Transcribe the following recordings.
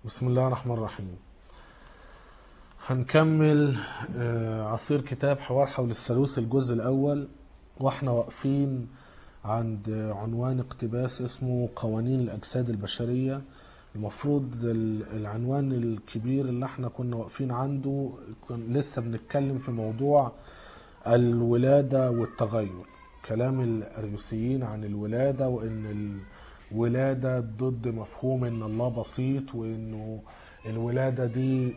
بسم الله الرحمن الرحيم هنكمل آه، عصير كتاب حوار حول الثالوث الجزء الأول واحنا واقفين عند عنوان اقتباس اسمه قوانين الأجساد البشرية المفروض ال- العنوان الكبير اللي احنا كنا واقفين عنده كن لسه بنتكلم في موضوع الولادة والتغير كلام الأريوسيين عن الولادة وإن الولادة ضد مفهوم إن الله بسيط وإنه الولادة دي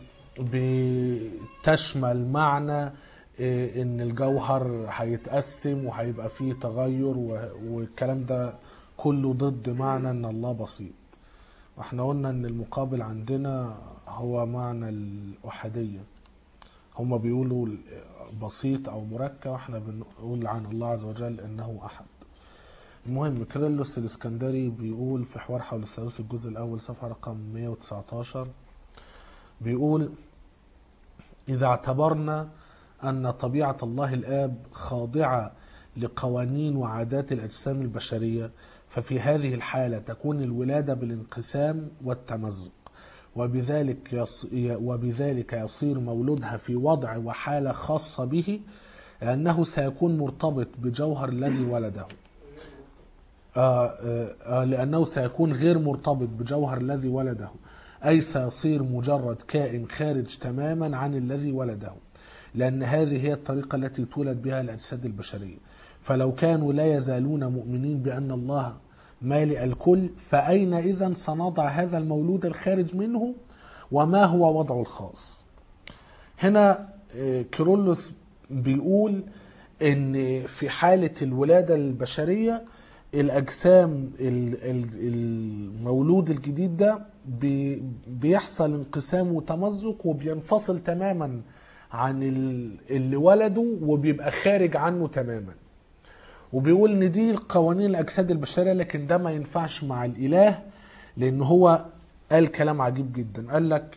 بتشمل معنى إيه، إن الجوهر هيتقسم وهيبقى فيه تغير و- والكلام ده كله ضد معنى إن الله بسيط واحنا قلنا إن المقابل عندنا هو معنى الأحدية هما بيقولوا بسيط او مركب واحنا بنقول عن الله عز وجل انه احد المهم كيرلس الاسكندري بيقول في حوار حول الثالوث الجزء الاول صفحه رقم 119 بيقول اذا اعتبرنا ان طبيعه الله الاب خاضعه لقوانين وعادات الاجسام البشريه ففي هذه الحاله تكون الولاده بالانقسام والتمزق وبذلك يص... وبذلك يصير مولودها في وضع وحالة خاصة به لأنه سيكون مرتبط بجوهر الذي ولده آه آه آه لأنه سيكون غير مرتبط بجوهر الذي ولده أي سيصير مجرد كائن خارج تماما عن الذي ولده لأن هذه هي الطريقة التي تولد بها الأجساد البشرية فلو كانوا لا يزالون مؤمنين بأن الله مالئ الكل فأين إذا سنضع هذا المولود الخارج منه وما هو وضعه الخاص هنا آه، كيرلس بيقول ان في حالة الولادة البشرية الأجسام ال- ال- المولود الجديد ده بي- بيحصل انقسام وتمزق وبينفصل تماما عن ال- اللي ولده وبيبقى خارج عنه تماما وبيقول ان دي قوانين الاجساد البشريه لكن ده ما ينفعش مع الاله لان هو قال كلام عجيب جدا قال لك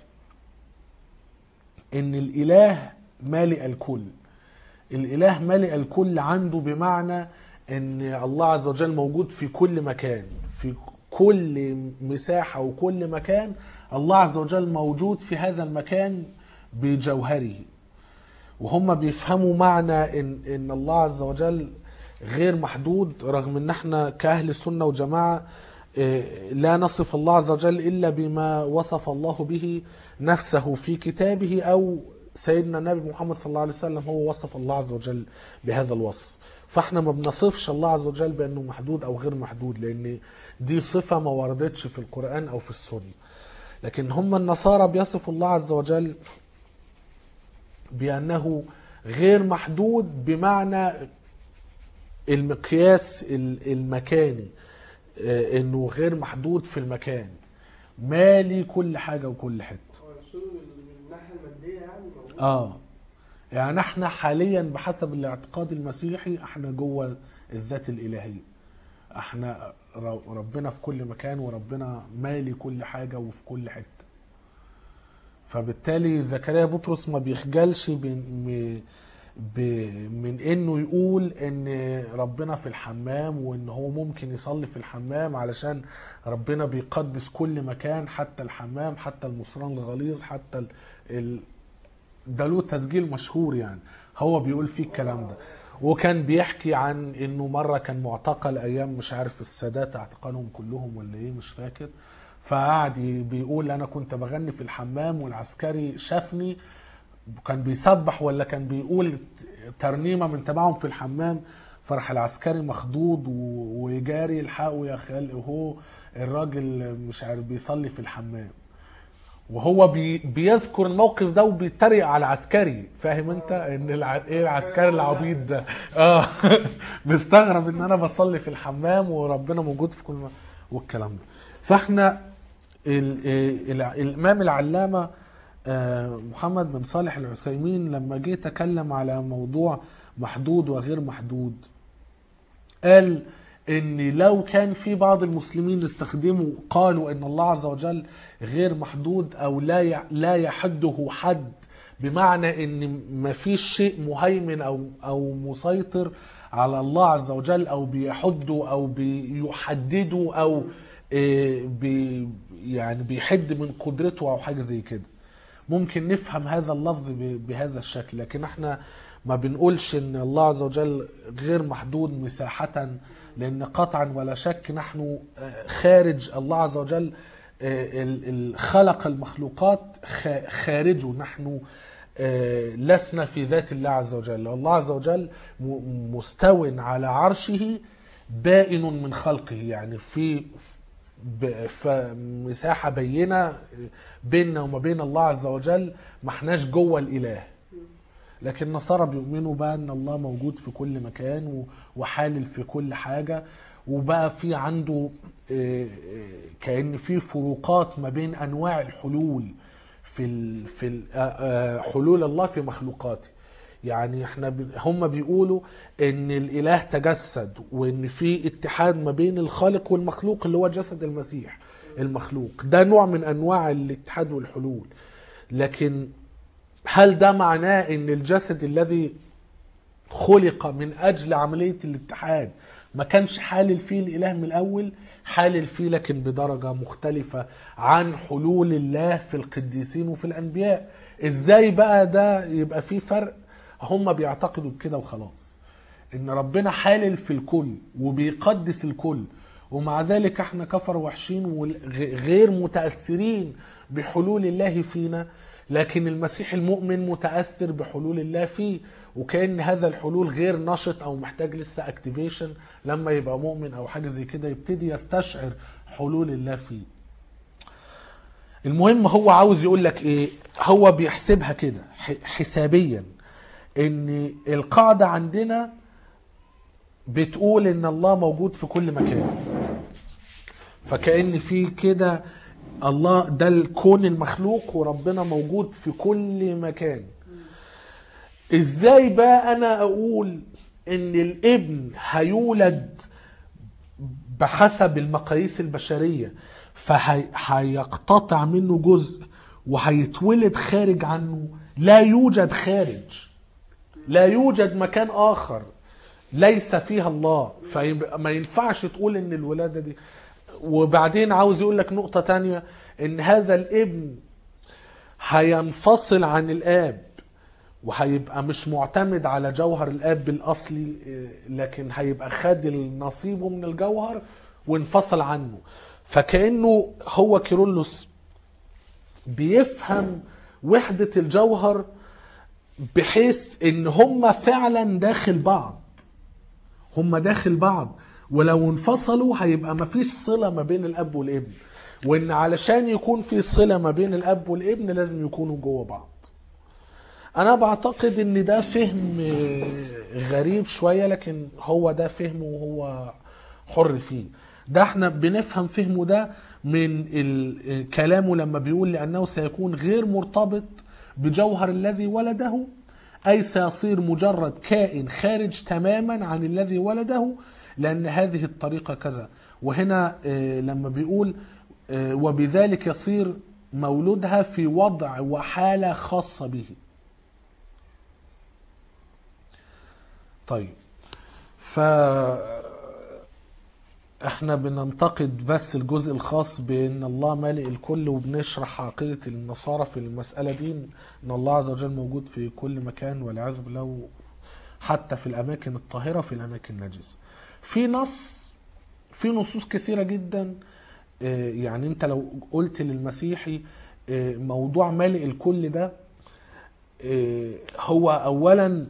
ان الاله مالئ الكل الاله مالئ الكل عنده بمعنى ان الله عز وجل موجود في كل مكان في كل مساحه وكل مكان الله عز وجل موجود في هذا المكان بجوهره وهم بيفهموا معنى ان ان الله عز وجل غير محدود رغم ان احنا كاهل السنه وجماعه إيه، لا نصف الله عز وجل الا بما وصف الله به نفسه في كتابه او سيدنا النبي محمد صلى الله عليه وسلم هو وصف الله عز وجل بهذا الوصف فاحنا ما بنصفش الله عز وجل بانه محدود او غير محدود لان دي صفه ما وردتش في القران او في السنه لكن هم النصارى بيصفوا الله عز وجل بأنه غير محدود بمعنى المقياس ال- المكاني آه، انه غير محدود في المكان مالي كل حاجة وكل حتة هو الشغل من الناحيه الماديه يعني موجود اه يعني احنا حاليا بحسب الاعتقاد المسيحي احنا جوه الذات الالهيه احنا ر- ربنا في كل مكان وربنا مالي كل حاجه وفي كل حته فبالتالي زكريا بطرس ما بيخجلش بين- م- ب- من انه يقول ان ربنا في الحمام وان هو ممكن يصلي في الحمام علشان ربنا بيقدس كل مكان حتى الحمام حتى المصران الغليظ حتى ال... ال... ده له تسجيل مشهور يعني هو بيقول فيه الكلام ده وكان بيحكي عن انه مره كان معتقل ايام مش عارف السادات اعتقلهم كلهم ولا ايه مش فاكر فقعد ي- بيقول انا كنت بغني في الحمام والعسكري شافني كان بيسبح ولا كان بيقول ترنيمه من تبعهم في الحمام فراح العسكري مخضوض و- ويجاري الحقه يا خال وهو الراجل مش عارف بيصلي في الحمام وهو بي بيذكر الموقف ده وبيتريق على العسكري فاهم انت ان الع... ايه العسكري العبيط ده اه مستغرب ان انا بصلي في الحمام وربنا موجود في كل م... والكلام ده فاحنا ال... ال... الامام العلامه آه، محمد بن صالح العثيمين لما جه تكلم على موضوع محدود وغير محدود قال ان لو كان في بعض المسلمين استخدموا قالوا ان الله عز وجل غير محدود او لا ي- لا يحده حد بمعنى ان ما فيش شيء مهيمن او او مسيطر على الله عز وجل او بيحده او بيحدده او آه، بي يعني بيحد من قدرته او حاجه زي كده ممكن نفهم هذا اللفظ ب- بهذا الشكل لكن احنا ما بنقولش ان الله عز وجل غير محدود مساحة لان قطعا ولا شك نحن آه، خارج الله عز وجل آه، ال- ال- خلق المخلوقات خ- خارجه نحن آه، لسنا في ذات الله عز وجل الله عز وجل م- مستو على عرشه بائن من خلقه يعني في ب- فمساحة بينة بيننا وما بين الله عز وجل ما احناش جوه الإله لكن النصارى بيؤمنوا بقى ان الله موجود في كل مكان و- وحالل في كل حاجة وبقى في عنده آه، آه، كأن في فروقات ما بين انواع الحلول في ال في ال آه، آه، حلول الله في مخلوقاته يعني احنا ب- هم بيقولوا ان الاله تجسد وان في اتحاد ما بين الخالق والمخلوق اللي هو جسد المسيح المخلوق ده نوع من انواع الاتحاد والحلول لكن هل ده معناه ان الجسد الذي خلق من اجل عمليه الاتحاد ما كانش حالل فيه الاله من الاول حالل فيه لكن بدرجه مختلفه عن حلول الله في القديسين وفي الانبياء ازاي بقى ده يبقى فيه فرق هم بيعتقدوا بكده وخلاص ان ربنا حالل في الكل وبيقدس الكل ومع ذلك احنا كفر وحشين وغير متاثرين بحلول الله فينا لكن المسيح المؤمن متاثر بحلول الله فيه وكان هذا الحلول غير نشط او محتاج لسه اكتيفيشن لما يبقى مؤمن او حاجه زي كده يبتدي يستشعر حلول الله فيه المهم هو عاوز يقول لك ايه هو بيحسبها كده ح- حسابيا ان القاعده عندنا بتقول ان الله موجود في كل مكان فكأن في كده الله ده الكون المخلوق وربنا موجود في كل مكان ازاي بقى انا اقول ان الابن هيولد بحسب المقاييس البشرية فهيقتطع منه جزء وهيتولد خارج عنه لا يوجد خارج لا يوجد مكان آخر ليس فيها الله فما ينفعش تقول ان الولادة دي وبعدين عاوز يقول لك نقطة تانية ان هذا الابن هينفصل عن الاب وهيبقى مش معتمد على جوهر الاب الاصلي إيه، لكن هيبقى خد نصيبه من الجوهر وانفصل عنه فكانه هو كيرلس بيفهم وحده الجوهر بحيث ان هم فعلا داخل بعض هم داخل بعض ولو انفصلوا هيبقى مفيش صله ما بين الاب والابن وان علشان يكون في صله ما بين الاب والابن لازم يكونوا جوه بعض انا بعتقد ان ده فهم آه، غريب شوية لكن هو ده فهمه وهو حر فيه ده احنا بنفهم فهمه ده من ال- آه، كلامه لما بيقول لأنه سيكون غير مرتبط بجوهر الذي ولده أي سيصير مجرد كائن خارج تماما عن الذي ولده لأن هذه الطريقة كذا وهنا آه، لما بيقول آه، وبذلك يصير مولودها في وضع وحالة خاصة به طيب ف احنا بننتقد بس الجزء الخاص بان الله مالئ الكل وبنشرح عقيدة النصارى في المسألة دي ان الله عز وجل موجود في كل مكان والعياذ بالله حتى في الاماكن الطاهرة في الاماكن النجسة في نص في نصوص كثيرة جدا آه، يعني انت لو قلت للمسيحي آه، موضوع مالئ الكل ده آه، هو اولا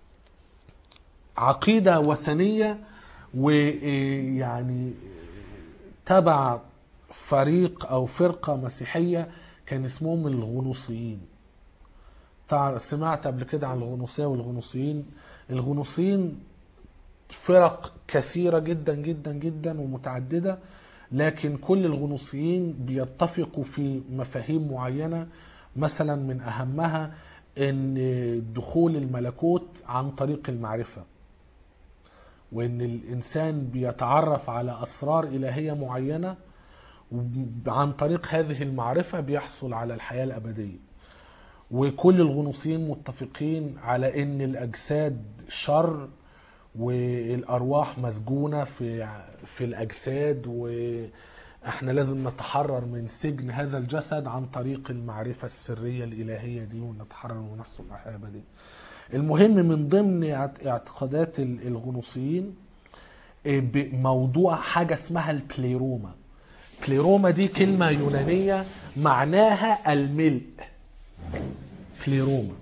عقيدة وثنية ويعني تبع فريق أو فرقة مسيحية كان اسمهم الغنوصيين تع- سمعت قبل كده عن الغنوصية والغنوصيين الغنوصيين فرق كثيرة جدا جدا جدا ومتعددة لكن كل الغنوصيين بيتفقوا في مفاهيم معينة مثلا من أهمها ان دخول الملكوت عن طريق المعرفة وان الانسان بيتعرف على اسرار الهية معينة وعن طريق هذه المعرفة بيحصل على الحياة الابدية وكل الغنوصيين متفقين على ان الاجساد شر والارواح مسجونة في في الاجساد احنا لازم نتحرر من سجن هذا الجسد عن طريق المعرفة السرية الإلهية دي ونتحرر ونحصل على الحياة الأبدية المهم من ضمن اعت- اعتقادات ال- الغنوصيين إيه، بموضوع حاجة اسمها البليروما بليروما دي كلمة يونانية معناها الملء بليروما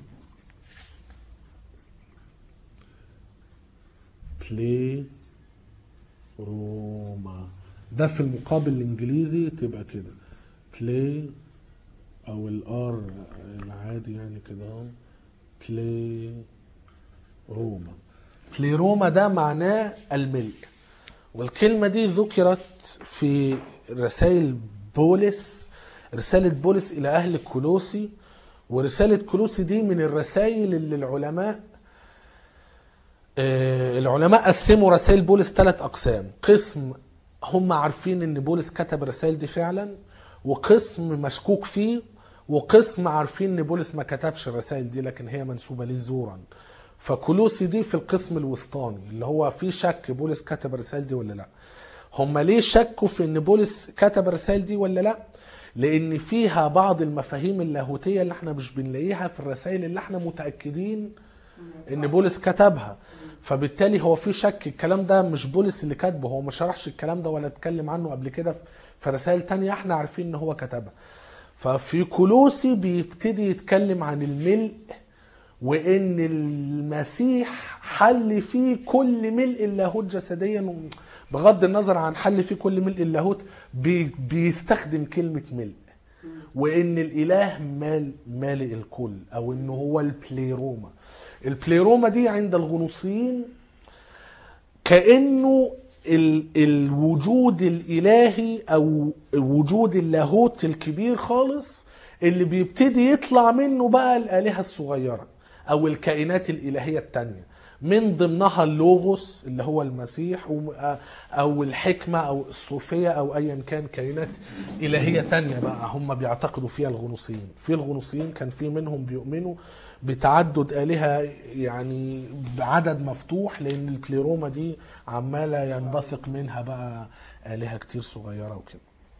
بليروما ده في المقابل الانجليزي تبقى كده بلاي او الار العادي يعني كده اهو بلاي روما بلاي روما ده معناه الملء والكلمة دي ذكرت في رسائل بولس رسالة بولس إلى أهل كولوسي ورسالة كولوسي دي من الرسائل اللي العلماء آه، العلماء قسموا رسائل بولس ثلاث أقسام قسم هم عارفين ان بولس كتب الرسائل دي فعلا وقسم مشكوك فيه وقسم عارفين ان بولس ما كتبش الرسائل دي لكن هي منسوبة ليه زورا فكولوسي دي في القسم الوسطاني اللي هو في شك بولس كتب الرسائل دي ولا لا هم ليه شكوا في ان بولس كتب الرسائل دي ولا لا لان فيها بعض المفاهيم اللاهوتيه اللي احنا مش بنلاقيها في الرسائل اللي احنا متاكدين ان بولس كتبها فبالتالي هو في شك الكلام ده مش بولس اللي كاتبه هو ما شرحش الكلام ده ولا اتكلم عنه قبل كده في رسائل تانية احنا عارفين ان هو كتبها ففي كولوسي بيبتدي يتكلم عن الملء وان المسيح حل فيه كل ملء اللاهوت جسديا بغض النظر عن حل فيه كل ملء اللاهوت بي بيستخدم كلمة ملء وان الاله مال مالئ الكل او انه هو البليروما البليروما دي عند الغنوصيين كانه ال الوجود الالهي او وجود اللاهوت الكبير خالص اللي بيبتدي يطلع منه بقى الالهه الصغيره او الكائنات الالهيه التانية من ضمنها اللوغوس اللي هو المسيح و- او الحكمه او الصوفيه او ايا كان كائنات الهيه تانية بقى هم بيعتقدوا فيها الغنوصيين في الغنوصيين كان في منهم بيؤمنوا بتعدد آلهة يعني بعدد مفتوح لأن الكليروما دي عمالة ينبثق منها بقى آلهة كتير صغيرة وكده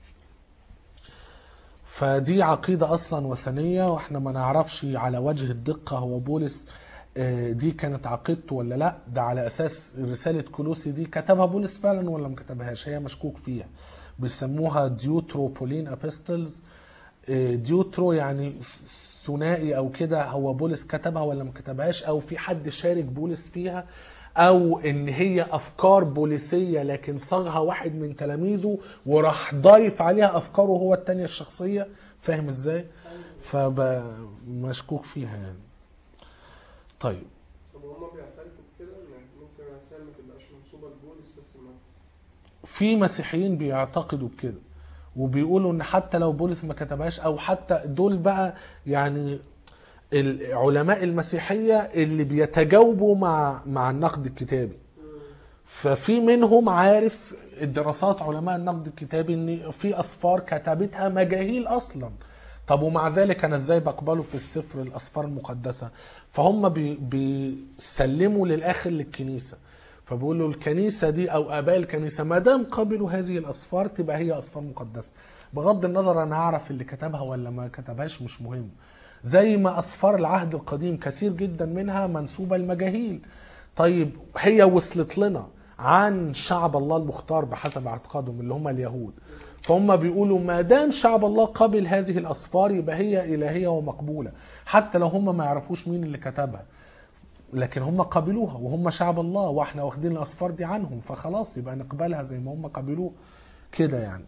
فدي عقيدة أصلا وثنية وإحنا ما نعرفش على وجه الدقة هو بولس آه، دي كانت عقيدته ولا لا ده على أساس رسالة كولوسي دي كتبها بولس فعلا ولا ما كتبهاش هي مشكوك فيها بيسموها ديوتروبولين ابيستلز ديوترو يعني ثنائي او كده هو بولس كتبها ولا ما كتبهاش او في حد شارك بولس فيها او ان هي افكار بوليسيه لكن صاغها واحد من تلاميذه وراح ضايف عليها افكاره هو التانية الشخصيه فاهم ازاي فمشكوك فيها يعني طيب طب هما بيعترفوا بكده ان ممكن الرسائل ما تبقاش منسوبه لبولس بس ما في مسيحيين بيعتقدوا بكده وبيقولوا ان حتى لو بولس ما كتبهاش او حتى دول بقى يعني العلماء المسيحيه اللي بيتجاوبوا مع مع النقد الكتابي ففي منهم عارف الدراسات علماء النقد الكتابي ان في اسفار كتبتها مجاهيل اصلا طب ومع ذلك انا ازاي بقبله في السفر الاسفار المقدسه فهم بي بيسلموا للاخر للكنيسه فبيقولوا الكنيسه دي او اباء الكنيسه ما دام قبلوا هذه الاسفار تبقى هي اسفار مقدسه بغض النظر انا هعرف اللي كتبها ولا ما كتبهاش مش مهم زي ما اسفار العهد القديم كثير جدا منها منسوبه لمجاهيل طيب هي وصلت لنا عن شعب الله المختار بحسب اعتقادهم اللي هم اليهود فهم بيقولوا ما دام شعب الله قبل هذه الاسفار يبقى هي الهيه ومقبوله حتى لو هم ما يعرفوش مين اللي كتبها لكن هم قبلوها وهم شعب الله واحنا واخدين الاسفار دي عنهم فخلاص يبقى نقبلها زي ما هم قبلوه كده يعني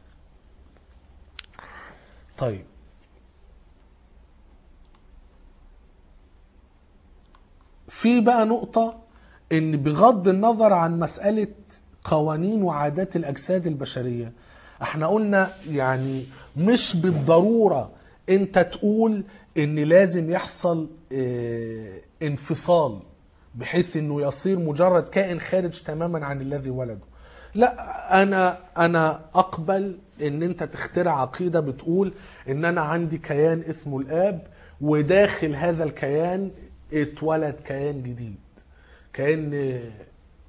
طيب في بقى نقطة ان بغض النظر عن مسألة قوانين وعادات الاجساد البشرية احنا قلنا يعني مش بالضرورة انت تقول ان لازم يحصل اه انفصال بحيث انه يصير مجرد كائن خارج تماما عن الذي ولده لا انا انا اقبل ان انت تخترع عقيده بتقول ان انا عندي كيان اسمه الاب وداخل هذا الكيان اتولد كيان جديد كان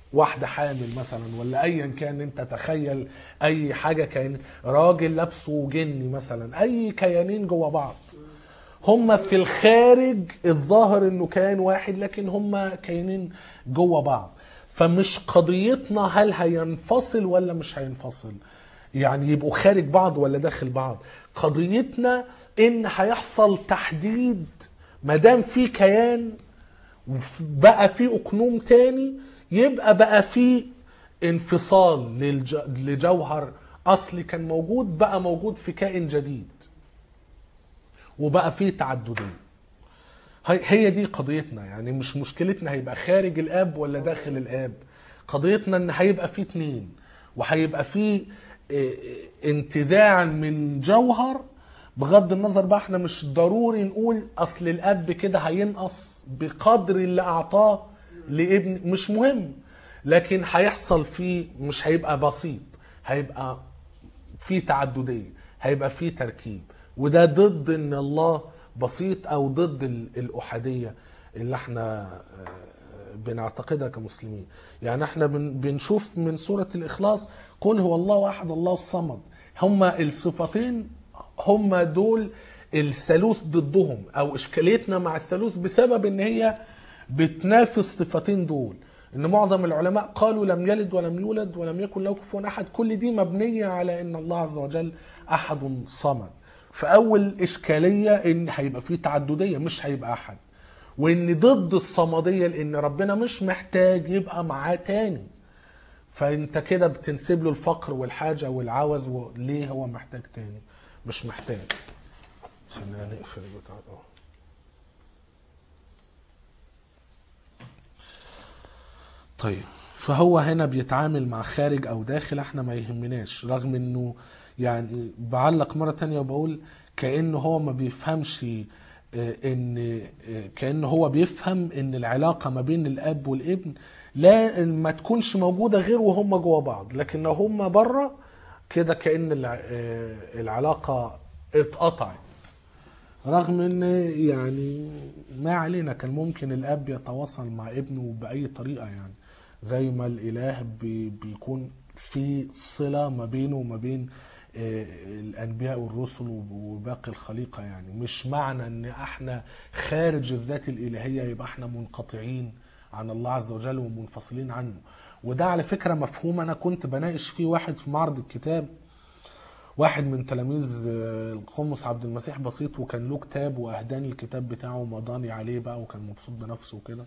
واحدة حامل مثلا ولا ايا كان انت تخيل اي حاجة كان راجل لابسه جني مثلا اي كيانين جوا بعض هم في الخارج الظاهر انه كيان واحد لكن هم كيانين جوا بعض فمش قضيتنا هل هينفصل ولا مش هينفصل يعني يبقوا خارج بعض ولا داخل بعض قضيتنا ان هيحصل تحديد ما دام في كيان وف- بقى في اقنوم تاني يبقى بقى في انفصال للج... لجوهر اصلي كان موجود بقى موجود في كائن جديد وبقى فيه تعدديه هي هي دي قضيتنا يعني مش مشكلتنا هيبقى خارج الاب ولا داخل الاب قضيتنا ان هيبقى فيه اتنين وهيبقى فيه اه، انتزاع من جوهر بغض النظر بقى احنا مش ضروري نقول اصل الاب كده هينقص بقدر اللي اعطاه لابن مش مهم لكن هيحصل فيه مش هيبقى بسيط هيبقى في تعددية هيبقى في تركيب وده ضد ان الله بسيط او ضد ال- الأحادية اللي احنا آه، بنعتقدها كمسلمين يعني احنا بن- بنشوف من سورة الإخلاص قل هو الله أحد الله الصمد هما الصفتين هما دول الثالوث ضدهم او اشكاليتنا مع الثالوث بسبب ان هي بتنافي الصفتين دول ان معظم العلماء قالوا لم يلد ولم يولد ولم يكن له كفوا احد كل دي مبنيه على ان الله عز وجل احد صمد فاول اشكاليه ان هيبقى فيه تعدديه مش هيبقى احد وان ضد الصمديه لان ربنا مش محتاج يبقى معاه تاني فانت كده بتنسب له الفقر والحاجه والعوز وليه هو محتاج تاني مش محتاج خلينا نقفل البتاع ده طيب فهو هنا بيتعامل مع خارج او داخل احنا ما يهمناش رغم انه يعني بعلق مرة تانية وبقول كأنه هو ما بيفهمش آه، ان آه، كأنه هو بيفهم ان العلاقة ما بين الاب والابن لا ما تكونش موجودة غير وهم جوا بعض لكن لو هم بره كده كأن الع- آه، العلاقة اتقطعت رغم ان يعني ما علينا كان ممكن الاب يتواصل مع ابنه باي طريقه يعني زي ما الاله بي بيكون في صله ما بينه وما بين آه، الانبياء والرسل وباقي الخليقه يعني مش معنى ان احنا خارج الذات الالهيه يبقى احنا منقطعين عن الله عز وجل ومنفصلين عنه وده على فكره مفهوم انا كنت بناقش فيه واحد في معرض الكتاب واحد من تلاميذ آه، القمص عبد المسيح بسيط وكان له كتاب واهداني الكتاب بتاعه ومضاني عليه بقى وكان مبسوط بنفسه وكده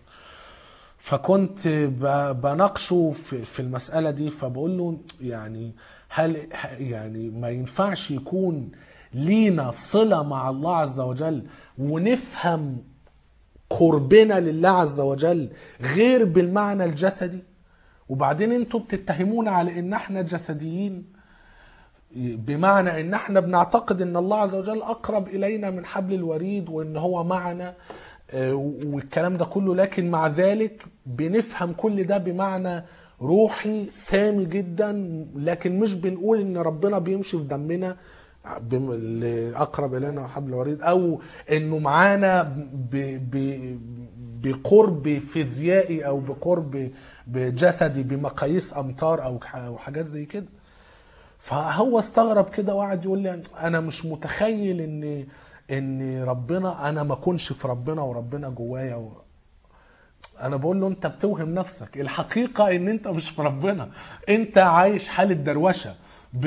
فكنت ب- بناقشه في في المسألة دي فبقول له يعني هل ه- يعني ما ينفعش يكون لينا صلة مع الله عز وجل ونفهم قربنا لله عز وجل غير بالمعنى الجسدي وبعدين انتوا بتتهمونا على ان احنا جسديين بمعنى ان احنا بنعتقد ان الله عز وجل اقرب الينا من حبل الوريد وان هو معنا آه، والكلام ده كله لكن مع ذلك بنفهم كل ده بمعنى روحي سامي جدا لكن مش بنقول ان ربنا بيمشي في دمنا بم- اللي اقرب الينا من حبل الوريد او انه معانا ب... ب... بقرب فيزيائي او بقرب بجسدي بمقاييس امتار او ح- أو حاجات زي كده فهو استغرب كده وقعد يقول لي انا مش متخيل ان ان ربنا انا ما اكونش في ربنا وربنا جوايا و... انا بقول له انت بتوهم نفسك الحقيقه ان انت مش في ربنا انت عايش حاله دروشه ب...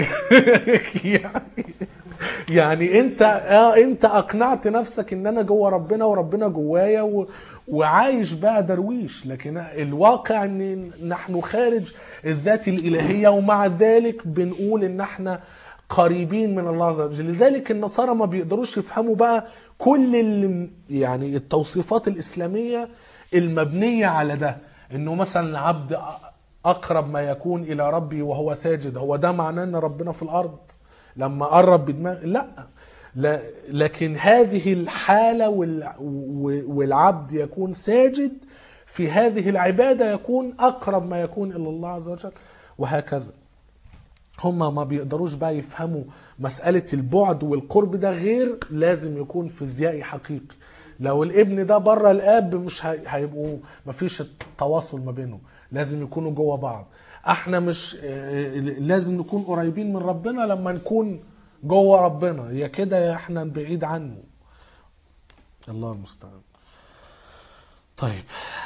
يعني يعني انت اه انت اقنعت نفسك ان انا جوه ربنا وربنا جوايا و... وعايش بقى درويش لكن الواقع ان نحن خارج الذات الالهيه ومع ذلك بنقول ان احنا قريبين من الله عز وجل لذلك النصارى ما بيقدروش يفهموا بقى كل اللي يعني التوصيفات الاسلاميه المبنيه على ده انه مثلا العبد اقرب ما يكون الى ربي وهو ساجد هو ده معناه ان ربنا في الارض لما قرب بدماغ لا لا لكن هذه الحاله وال- والعبد يكون ساجد في هذه العباده يكون اقرب ما يكون الى الله عز وجل وهكذا هما ما بيقدروش بقى يفهموا مسألة البعد والقرب ده غير لازم يكون فيزيائي حقيقي لو الابن ده بره الاب مش هي- هيبقوا مفيش التواصل ما بينهم لازم يكونوا جوه بعض احنا مش آه، لازم نكون قريبين من ربنا لما نكون جوه ربنا يا كده يا احنا بعيد عنه الله المستعان طيب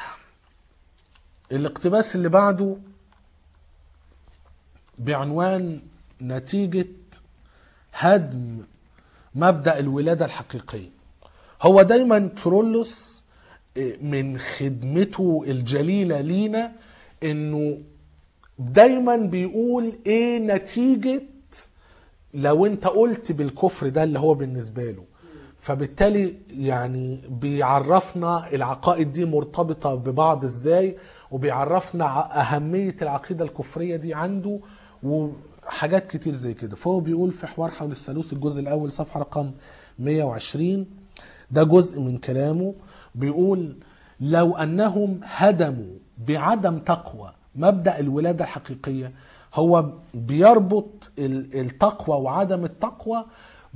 الاقتباس اللي بعده بعنوان نتيجة هدم مبدأ الولادة الحقيقية هو دايما كرولوس من خدمته الجليلة لينا انه دايما بيقول ايه نتيجة لو انت قلت بالكفر ده اللي هو بالنسبة له فبالتالي يعني بيعرفنا العقائد دي مرتبطة ببعض ازاي وبيعرفنا ع- أهمية العقيدة الكفرية دي عنده وحاجات كتير زي كده فهو بيقول في حوار حول الثالوث الجزء الأول صفحة رقم 120 ده جزء من كلامه بيقول لو أنهم هدموا بعدم تقوى مبدأ الولادة الحقيقية هو بيربط ال- التقوى وعدم التقوى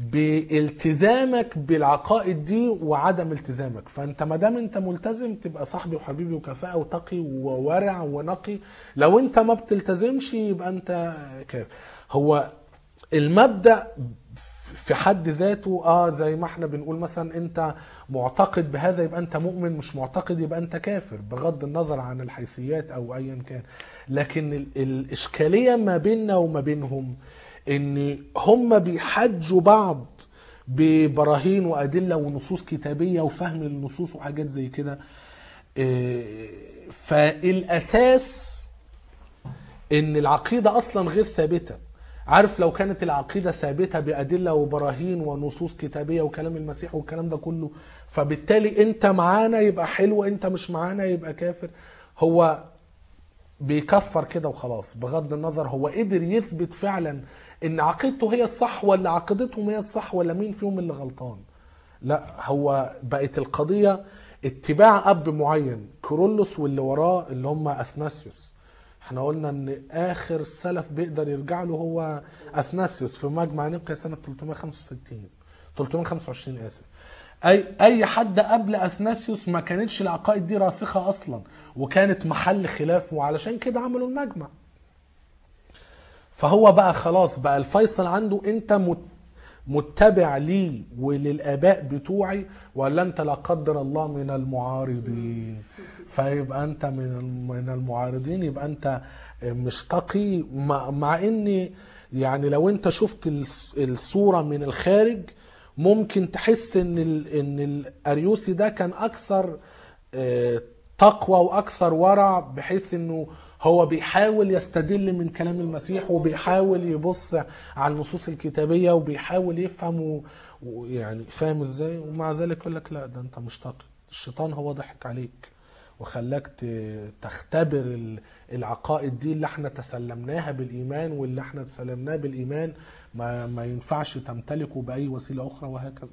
بالتزامك بالعقائد دي وعدم التزامك فانت ما دام انت ملتزم تبقى صاحبي وحبيبي وكفاءه وتقي وورع ونقي لو انت ما بتلتزمش يبقى انت كافر هو المبدا في حد ذاته اه زي ما احنا بنقول مثلا انت معتقد بهذا يبقى انت مؤمن مش معتقد يبقى انت كافر بغض النظر عن الحيثيات او ايا كان لكن ال- الاشكاليه ما بيننا وما بينهم ان هم بيحجوا بعض ببراهين وادله ونصوص كتابيه وفهم النصوص وحاجات زي كده إيه، فالاساس ان العقيده اصلا غير ثابته عارف لو كانت العقيده ثابته بادله وبراهين ونصوص كتابيه وكلام المسيح والكلام ده كله فبالتالي انت معانا يبقى حلو انت مش معانا يبقى كافر هو بيكفر كده وخلاص بغض النظر هو قدر يثبت فعلا ان عقيدته هي الصح ولا عقيدتهم هي الصح ولا مين فيهم اللي غلطان لا هو بقت القضية اتباع أب معين كورولوس واللي وراه اللي هم أثناسيوس احنا قلنا ان اخر سلف بيقدر يرجع له هو اثناسيوس في مجمع نقيا سنة 365 325 اسف اي اي حد قبل اثناسيوس ما كانتش العقائد دي راسخة اصلا وكانت محل خلاف وعلشان كده عملوا المجمع فهو بقى خلاص بقى الفيصل عنده انت مت متبع لي وللاباء بتوعي ولا انت لا قدر الله من المعارضين فيبقى انت من من المعارضين يبقى انت مش تقي مع, مع ان يعني لو انت شفت الس- الصوره من الخارج ممكن تحس ان ال ان الاريوسي ده كان اكثر آه، تقوى واكثر ورع بحيث انه هو بيحاول يستدل من كلام المسيح وبيحاول يبص على النصوص الكتابيه وبيحاول يفهم و- ويعني فاهم ازاي ومع ذلك يقول لك لا ده انت مش تقي الشيطان هو ضحك عليك وخلاك ت- تختبر ال- العقائد دي اللي احنا تسلمناها بالايمان واللي احنا تسلمناه بالايمان ما, ما ينفعش تمتلكه باي وسيله اخرى وهكذا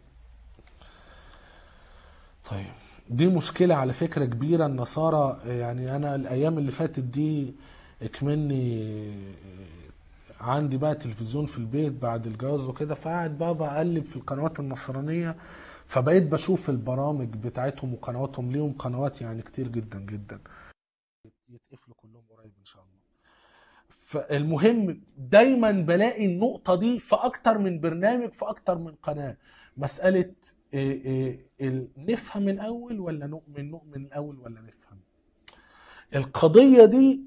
طيب دي مشكلة على فكرة كبيرة النصارى يعني أنا الأيام اللي فاتت دي اكمني عندي بقى تلفزيون في البيت بعد الجواز وكده فقاعد بقى بقلب في القنوات النصرانية فبقيت بشوف البرامج بتاعتهم وقنواتهم ليهم قنوات يعني كتير جدا جدا يتقفلوا كلهم قريب إن شاء الله فالمهم دايما بلاقي النقطة دي في أكتر من برنامج في أكتر من قناة مسألة إيه إيه ال- نفهم الأول ولا نؤمن نؤمن الأول ولا نفهم القضية دي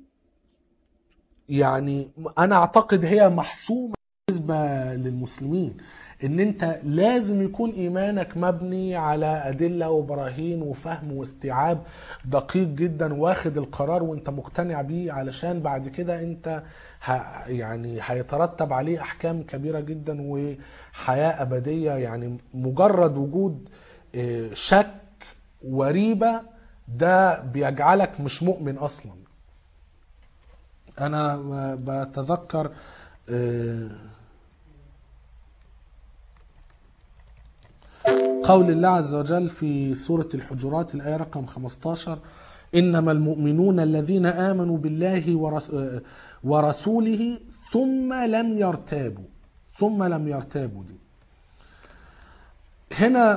يعني أنا أعتقد هي محسومة بالنسبة للمسلمين ان انت لازم يكون ايمانك مبني على ادله وبراهين وفهم واستيعاب دقيق جدا واخد القرار وانت مقتنع بيه علشان بعد كده انت ه يعني هيترتب عليه احكام كبيره جدا وحياه ابديه يعني مجرد وجود آه، شك وريبه ده بيجعلك مش مؤمن اصلا انا بتذكر آه، قول الله عز وجل في سورة الحجرات الآية رقم 15 إنما المؤمنون الذين آمنوا بالله ورس ورسوله ثم لم يرتابوا ثم لم يرتابوا دي هنا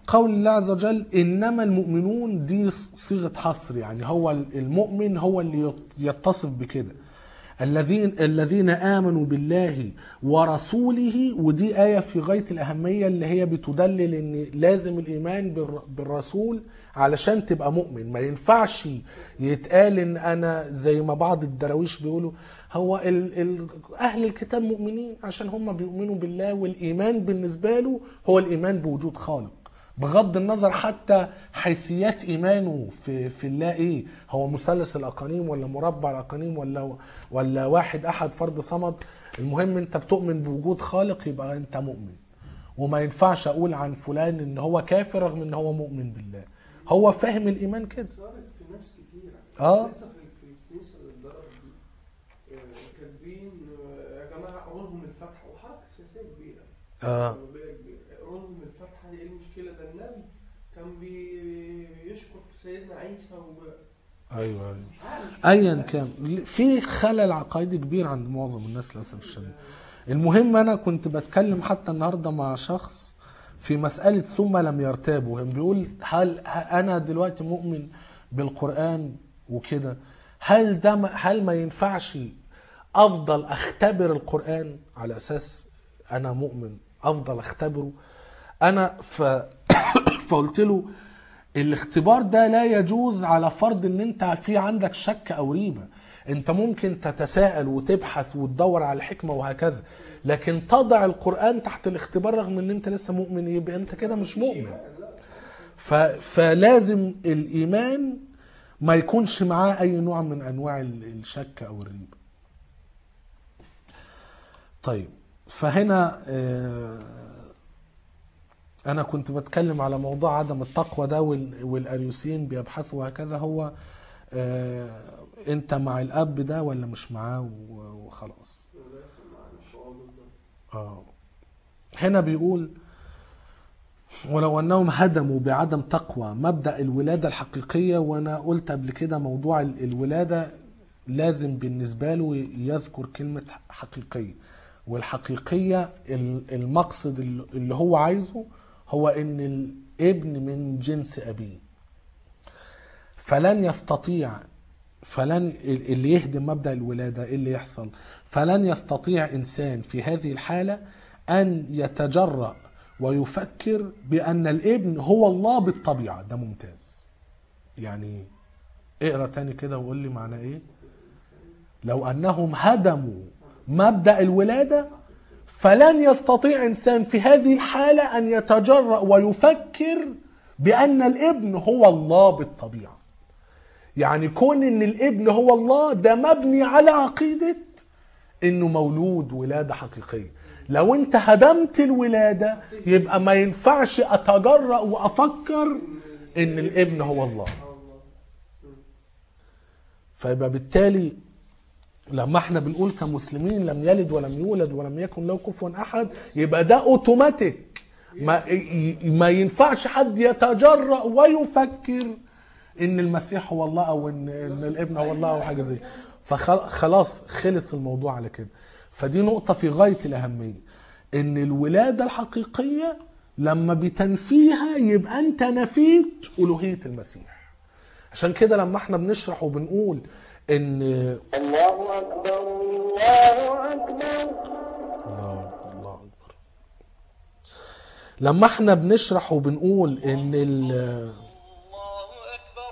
قول الله عز وجل انما المؤمنون دي صيغه حصر يعني هو المؤمن هو اللي يتصف بكده الذين الذين امنوا بالله ورسوله ودي ايه في غايه الاهميه اللي هي بتدلل ان لازم الايمان بالر- بالرسول علشان تبقى مؤمن ما ينفعش يتقال ان انا زي ما بعض الدراويش بيقولوا هو ال ال اهل الكتاب مؤمنين عشان هم بيؤمنوا بالله والايمان بالنسبه له هو الايمان بوجود خالق بغض النظر حتى حيثيات ايمانه في في الله ايه هو مثلث الاقانيم ولا مربع الاقانيم ولا ولا واحد احد فرد صمد المهم انت بتؤمن بوجود خالق يبقى انت مؤمن وما ينفعش اقول عن فلان ان هو كافر رغم ان هو مؤمن بالله هو فاهم الايمان كده صارت في ناس كتيرة آه. لسه في في الكنيسة للدرجة دي آه، كاتبين آه، يا جماعة قروا لهم الفاتحة وحركة سياسية كبيرة اه شبابية كبيرة قروا لهم الفاتحة دي ايه المشكلة ده النبي كان بيشكر في سيدنا عيسى ومش ايوه ايوه عارف مش ايا فاهم. كان في خلل عقائدي كبير عند معظم الناس للاسف الشديد المهم انا كنت بتكلم حتى النهارده مع شخص في مساله ثم لم يرتابوا كان بيقول هل ه- انا دلوقتي مؤمن بالقران وكده هل ده ما هل ما ينفعش افضل اختبر القران على اساس انا مؤمن افضل اختبره انا ف فقلت له الاختبار ده لا يجوز على فرض ان انت في عندك شك او ريبه انت ممكن تتساءل وتبحث وتدور على الحكمه وهكذا لكن تضع القران تحت الاختبار رغم ان انت لسه مؤمن يبقى انت كده مش مؤمن ف... فلازم الايمان ما يكونش معاه اي نوع من انواع ال- الشك او الريبه طيب فهنا آه، انا كنت بتكلم على موضوع عدم التقوى ده وال- والاريوسيين بيبحثوا وهكذا هو آه، انت مع الاب ده ولا مش معاه و- وخلاص ولا يحصل معانا التواضع ده. اه هنا بيقول ولو انهم هدموا بعدم تقوى مبدا الولاده الحقيقيه وانا قلت قبل كده موضوع ال- الولاده لازم بالنسبه له يذكر كلمه حقيقيه والحقيقيه ال- المقصد ال- اللي هو عايزه هو ان الابن من جنس ابيه فلن يستطيع فلن اللي يهدم مبدا الولاده ايه اللي يحصل فلن يستطيع انسان في هذه الحاله ان يتجرأ ويفكر بان الابن هو الله بالطبيعه ده ممتاز يعني اقرا تاني كده وقول لي معناه ايه لو انهم هدموا مبدا الولاده فلن يستطيع انسان في هذه الحاله ان يتجرأ ويفكر بان الابن هو الله بالطبيعه يعني كون ان الابن هو الله ده مبني على عقيدة انه مولود ولادة حقيقية لو انت هدمت الولادة يبقى ما ينفعش اتجرأ وافكر ان الابن هو الله آه والله. مم. فيبقى بالتالي لما احنا بنقول كمسلمين لم يلد ولم يولد ولم يكن له كفوا احد يبقى ده اوتوماتيك ما ي- ما ينفعش حد يتجرأ ويفكر ان المسيح هو الله او ان ان الابن هو الله او حاجه زي فخلاص خلص الموضوع على كده فدي نقطه في غايه الاهميه ان الولاده الحقيقيه لما بتنفيها يبقى انت نفيت الوهيه المسيح عشان كده لما احنا بنشرح وبنقول ان الله أكبر الله أكبر الله الله اكبر لما احنا بنشرح وبنقول ان ال الله أكبر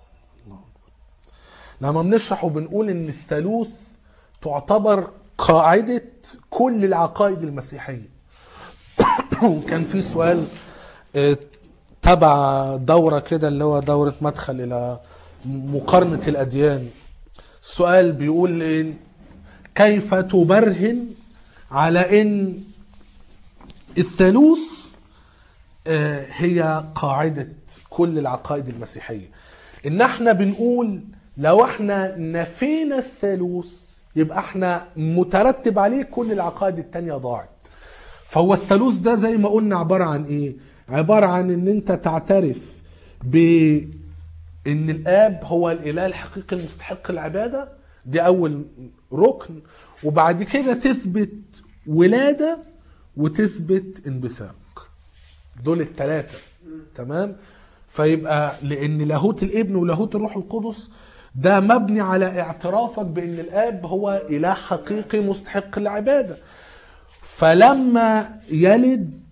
لما بنشرح وبنقول ان الثالوث تعتبر قاعدة كل العقائد المسيحية وكان في سؤال آه، تبع دورة كده اللي هو دورة مدخل إلى مقارنة الأديان السؤال بيقول إن كيف تبرهن على إن الثالوث آه، هي قاعدة كل العقائد المسيحية إن احنا بنقول لو احنا نفينا الثالوث يبقى احنا مترتب عليه كل العقائد التانية ضاعت فهو الثالوث ده زي ما قلنا عبارة عن ايه عبارة عن ان انت تعترف بان الاب هو الاله الحقيقي المستحق العبادة دي اول ركن وبعد كده تثبت ولادة وتثبت انبثاق دول الثلاثة تمام فيبقى لان لاهوت الابن ولاهوت الروح القدس ده مبني على اعترافك بان الاب هو اله حقيقي مستحق العباده فلما يلد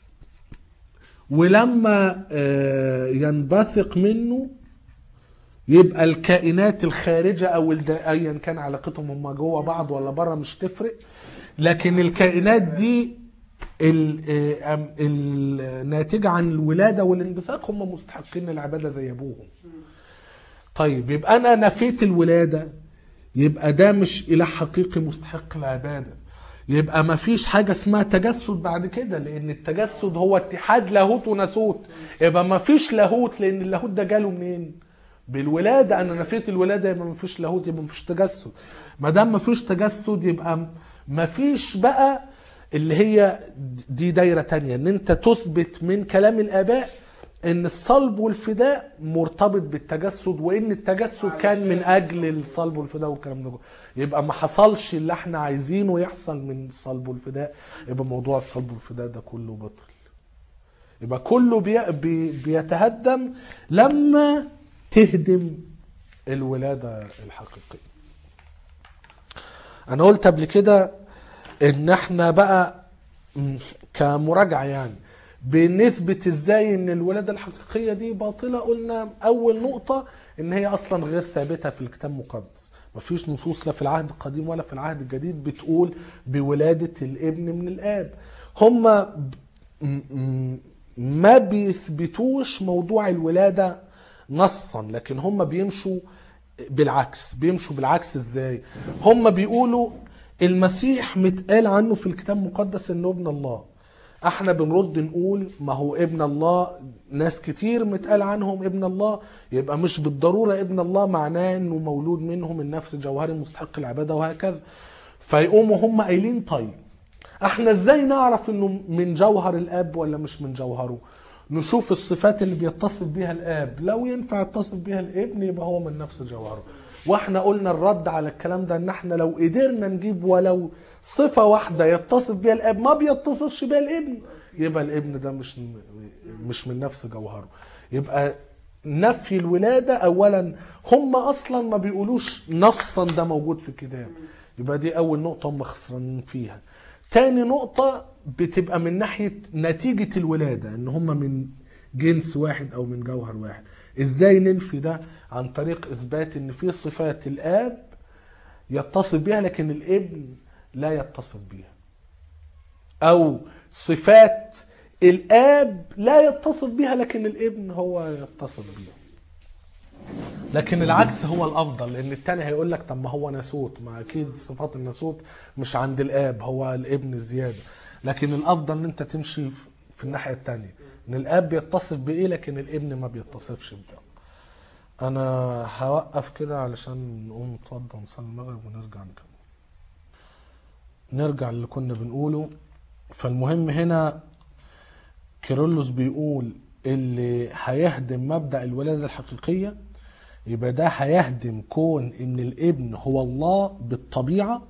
ولما آه، ينبثق منه يبقى الكائنات الخارجه او الد- ايا كان علاقتهم هم جوه بعض ولا بره مش تفرق لكن الكائنات دي ال- آه، أم- الناتجه عن الولاده والانبثاق هم مستحقين العباده زي ابوهم طيب يبقى انا نفيت الولاده يبقى ده مش اله حقيقي مستحق العباده يبقى ما فيش حاجه اسمها تجسد بعد كده لان التجسد هو اتحاد لاهوت وناسوت يبقى ما فيش لاهوت لان اللاهوت ده جاله منين بالولاده انا نفيت الولاده يبقى ما فيش لاهوت يبقى ما فيش تجسد ما دام ما فيش تجسد يبقى ما فيش بقى اللي هي دي دايره تانية ان انت تثبت من كلام الاباء ان الصلب والفداء مرتبط بالتجسد وان التجسد كان من اجل الصلب والفداء والكلام ده كله. يبقى ما حصلش اللي احنا عايزينه يحصل من الصلب والفداء يبقى موضوع الصلب والفداء ده كله بطل يبقى كله بي بي بيتهدم لما تهدم الولادة الحقيقية انا قلت قبل كده ان احنا بقى م- كمراجعة يعني بنثبت ازاي ان الولادة الحقيقية دي باطلة قلنا اول نقطة ان هي اصلا غير ثابتة في الكتاب المقدس مفيش نصوص لا في العهد القديم ولا في العهد الجديد بتقول بولادة الابن من الاب هم ب- م- م- ما بيثبتوش موضوع الولادة نصا لكن هم بيمشوا بالعكس بيمشوا بالعكس ازاي هم بيقولوا المسيح متقال عنه في الكتاب المقدس انه ابن الله احنا بنرد نقول ما هو ابن الله ناس كتير متقال عنهم ابن الله يبقى مش بالضرورة ابن الله معناه انه مولود منهم النفس الجوهري مستحق العبادة وهكذا فيقوموا هم قايلين طيب احنا ازاي نعرف انه من جوهر الاب ولا مش من جوهره نشوف الصفات اللي بيتصف بيها الاب لو ينفع يتصف بيها الابن يبقى هو من نفس جوهره واحنا قلنا الرد على الكلام ده ان احنا لو قدرنا نجيب ولو صفة واحدة يتصف بيها الاب ما بيتصفش بيها الابن يبقى الابن ده مش مش من نفس جوهره يبقى نفي الولادة اولا هم اصلا ما بيقولوش نصا ده موجود في الكتاب يبقى دي اول نقطة هم خسرانين فيها تاني نقطة بتبقى من ناحية نتيجة الولادة ان هم من جنس واحد او من جوهر واحد ازاي ننفي ده عن طريق اثبات ان في صفات الاب يتصف بها لكن الابن لا يتصف بها او صفات الاب لا يتصف بها لكن الابن هو يتصف بها لكن العكس هو الافضل لان التاني هيقول لك طب ما هو ناسوت ما اكيد صفات الناسوت مش عند الاب هو الابن زياده لكن الافضل ان انت تمشي في- في الناحيه التانية ان الاب بيتصف بايه لكن الابن ما بيتصفش بده انا هوقف كده علشان نقوم نتوضى ونصلي المغرب ونرجع نكمل نرجع اللي كنا بنقوله فالمهم هنا كيرلس بيقول اللي هيهدم مبدأ الولادة الحقيقية يبقى ده هيهدم كون ان الابن هو الله بالطبيعة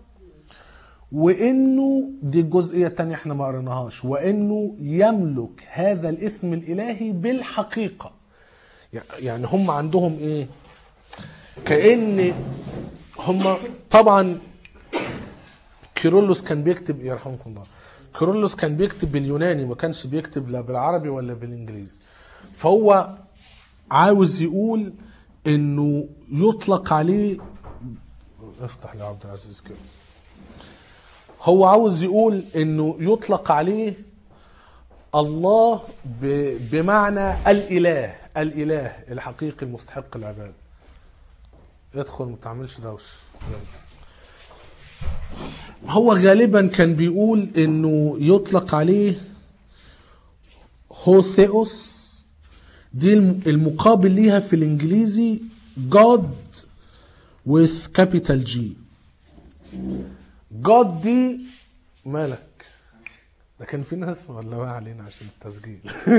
وانه دي الجزئية التانية احنا ما قريناهاش وانه يملك هذا الاسم الالهي بالحقيقة يعني هم عندهم ايه كأن هم طبعا كيرلس كان بيكتب يرحمكم الله كيرلس كان بيكتب باليوناني ما كانش بيكتب لا بالعربي ولا بالانجليزي فهو عاوز يقول انه يطلق عليه افتح لي عبد العزيز كده هو عاوز يقول انه يطلق عليه الله ب- بمعنى الاله الاله الحقيقي المستحق العباده ادخل ما تعملش دوشه يلا. هو غالبا كان بيقول انه يطلق عليه هوثيوس دي الم- المقابل ليها في الانجليزي God with capital G God دي مالك لكن في ناس ولا ما علينا عشان التسجيل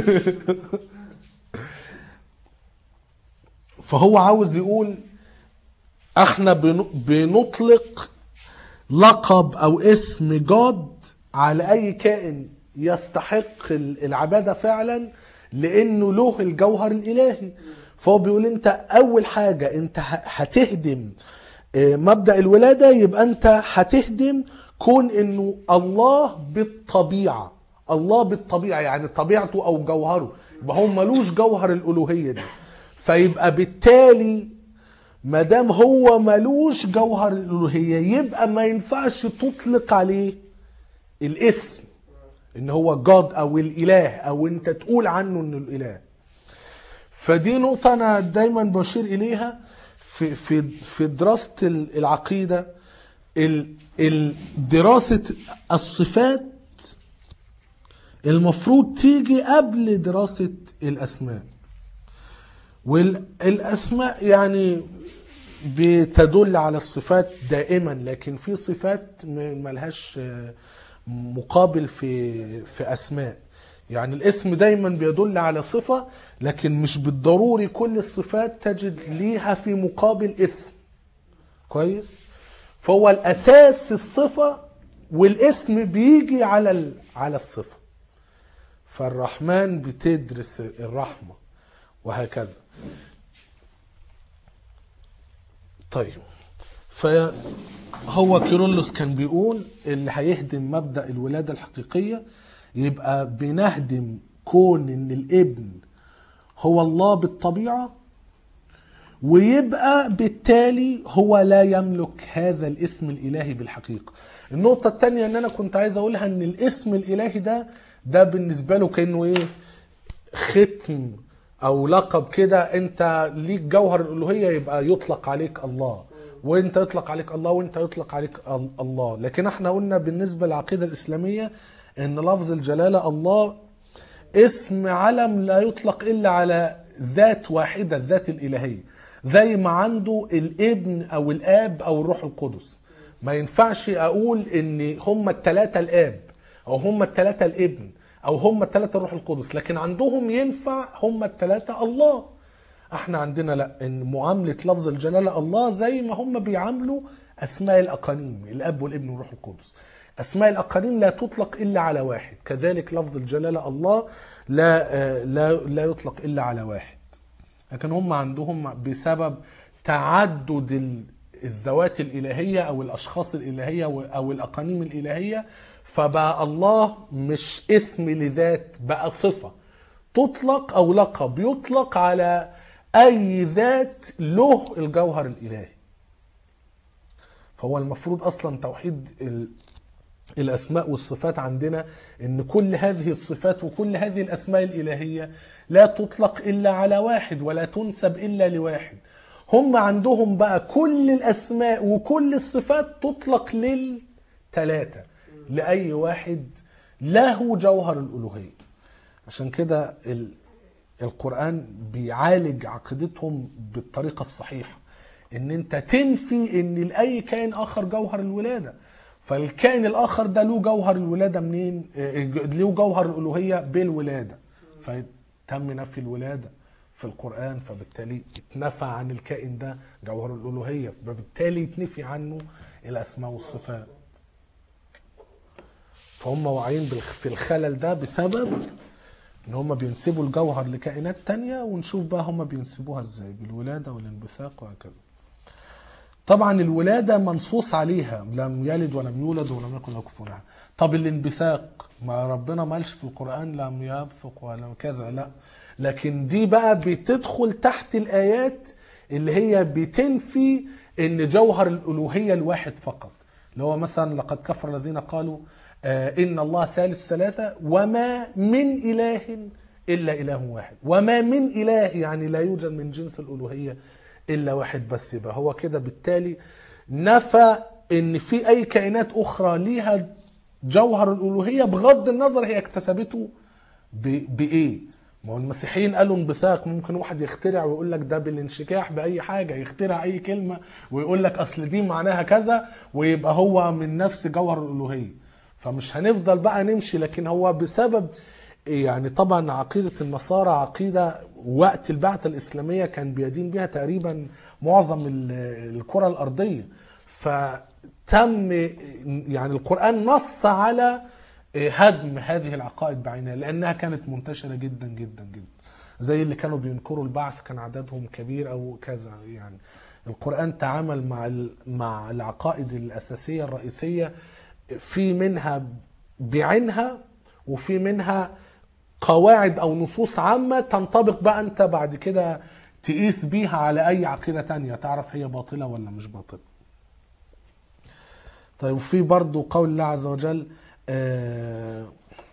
فهو عاوز يقول احنا بن- بنطلق لقب او اسم جاد على اي كائن يستحق ال- العباده فعلا لانه له الجوهر الالهي فهو بيقول انت اول حاجه انت ه- هتهدم آه، مبدا الولاده يبقى انت هتهدم كون انه الله بالطبيعه الله بالطبيعه يعني طبيعته او جوهره يبقى هو ملوش جوهر الالوهيه دي فيبقى بالتالي ما دام هو ملوش جوهر الالوهيه يبقى ما ينفعش تطلق عليه الاسم ان هو جاد او الاله او انت تقول عنه انه الاله فدي نقطة أنا دايما بشير إليها في في في دراسة العقيدة ال- ال- دراسة الصفات المفروض تيجي قبل دراسة الأسماء والأسماء يعني بتدل على الصفات دائما لكن في صفات م- ملهاش آه، مقابل في في أسماء يعني الاسم دايما بيدل على صفة لكن مش بالضروري كل الصفات تجد ليها في مقابل اسم كويس فهو الأساس الصفة والاسم بيجي على ال- على الصفة فالرحمن بتدرس الرحمة وهكذا طيب فهو كيرلس كان بيقول اللي هيهدم مبدأ الولادة الحقيقية يبقى بنهدم كون ان الابن هو الله بالطبيعة ويبقى بالتالي هو لا يملك هذا الاسم الالهي بالحقيقة النقطة التانية ان انا كنت عايز اقولها ان الاسم الالهي ده ده بالنسبة له كأنه ايه ختم او لقب كده انت ليك جوهر الالوهيه يبقى يطلق عليك الله وانت يطلق عليك الله وانت يطلق عليك ال- الله لكن احنا قلنا بالنسبه للعقيده الاسلاميه ان لفظ الجلاله الله اسم علم لا يطلق الا على ذات واحده الذات الالهيه زي ما عنده الابن او الاب او الروح القدس ما ينفعش اقول ان هم الثلاثه الاب او هم الثلاثه الابن او هم الثلاثه الروح القدس لكن عندهم ينفع هم الثلاثه الله احنا عندنا لا ان معامله لفظ الجلاله الله زي ما هم بيعاملوا اسماء الاقانيم الاب والابن والروح القدس اسماء الاقانيم لا تطلق الا على واحد كذلك لفظ الجلاله الله لا آه، لا لا يطلق الا على واحد لكن هم عندهم بسبب تعدد ال- الذوات الإلهية أو الأشخاص الإلهية و- أو الأقانيم الإلهية فبقى الله مش اسم لذات بقى صفة تطلق أو لقب يطلق على أي ذات له الجوهر الإلهي فهو المفروض أصلا توحيد ال- الاسماء والصفات عندنا ان كل هذه الصفات وكل هذه الاسماء الالهيه لا تطلق الا على واحد ولا تنسب الا لواحد هم عندهم بقى كل الاسماء وكل الصفات تطلق للثلاثه لاي واحد له جوهر الالوهيه عشان كده ال- القرآن بيعالج عقيدتهم بالطريقة الصحيحة ان انت تنفي ان لأي كائن اخر جوهر الولادة فالكائن الاخر ده له جوهر الولادة منين آه، له جوهر الالوهية بالولادة فتم نفي الولادة في القرآن فبالتالي اتنفى عن الكائن ده جوهر الالوهية فبالتالي يتنفي عنه الاسماء والصفات فهم واعيين بالخ- في الخلل ده بسبب ان هم بينسبوا الجوهر لكائنات تانية ونشوف بقى هم بينسبوها ازاي بالولادة والانبثاق وهكذا طبعا الولادة منصوص عليها لم يلد ولم يولد ولم يكن له كفوا احد طب الانبثاق ما ربنا ما قالش في القرآن لم يبثق ولا كذا لا لكن دي بقى بتدخل تحت الآيات اللي هي بتنفي ان جوهر الألوهية الواحد فقط اللي هو مثلا لقد كفر الذين قالوا آه، إن الله ثالث ثلاثة وما من إله إلا إله واحد وما من إله يعني لا يوجد من جنس الألوهية إلا واحد بس يبقى هو كده بالتالي نفى إن في أي كائنات أخرى ليها جوهر الألوهية بغض النظر هي اكتسبته ب- بإيه ما هو المسيحيين قالوا انبثاق ممكن واحد يخترع ويقول لك ده بالانشكاح باي حاجه يخترع اي كلمه ويقول لك اصل دي معناها كذا ويبقى هو من نفس جوهر الالوهيه فمش هنفضل بقى نمشي لكن هو بسبب يعني طبعا عقيده النصارى عقيده وقت البعثه الاسلاميه كان بيدين بها تقريبا معظم ال- الكره الارضيه فتم يعني القران نص على آه، هدم هذه العقائد بعينها لانها كانت منتشره جدا جدا جدا زي اللي كانوا بينكروا البعث كان عددهم كبير او كذا يعني القران تعامل مع ال- مع العقائد الاساسيه الرئيسيه في منها بعينها وفي منها قواعد او نصوص عامه تنطبق بقى انت بعد كده تقيس بيها على اي عقيده تانية تعرف هي باطله ولا مش باطله طيب وفي برضو قول الله عز وجل آه،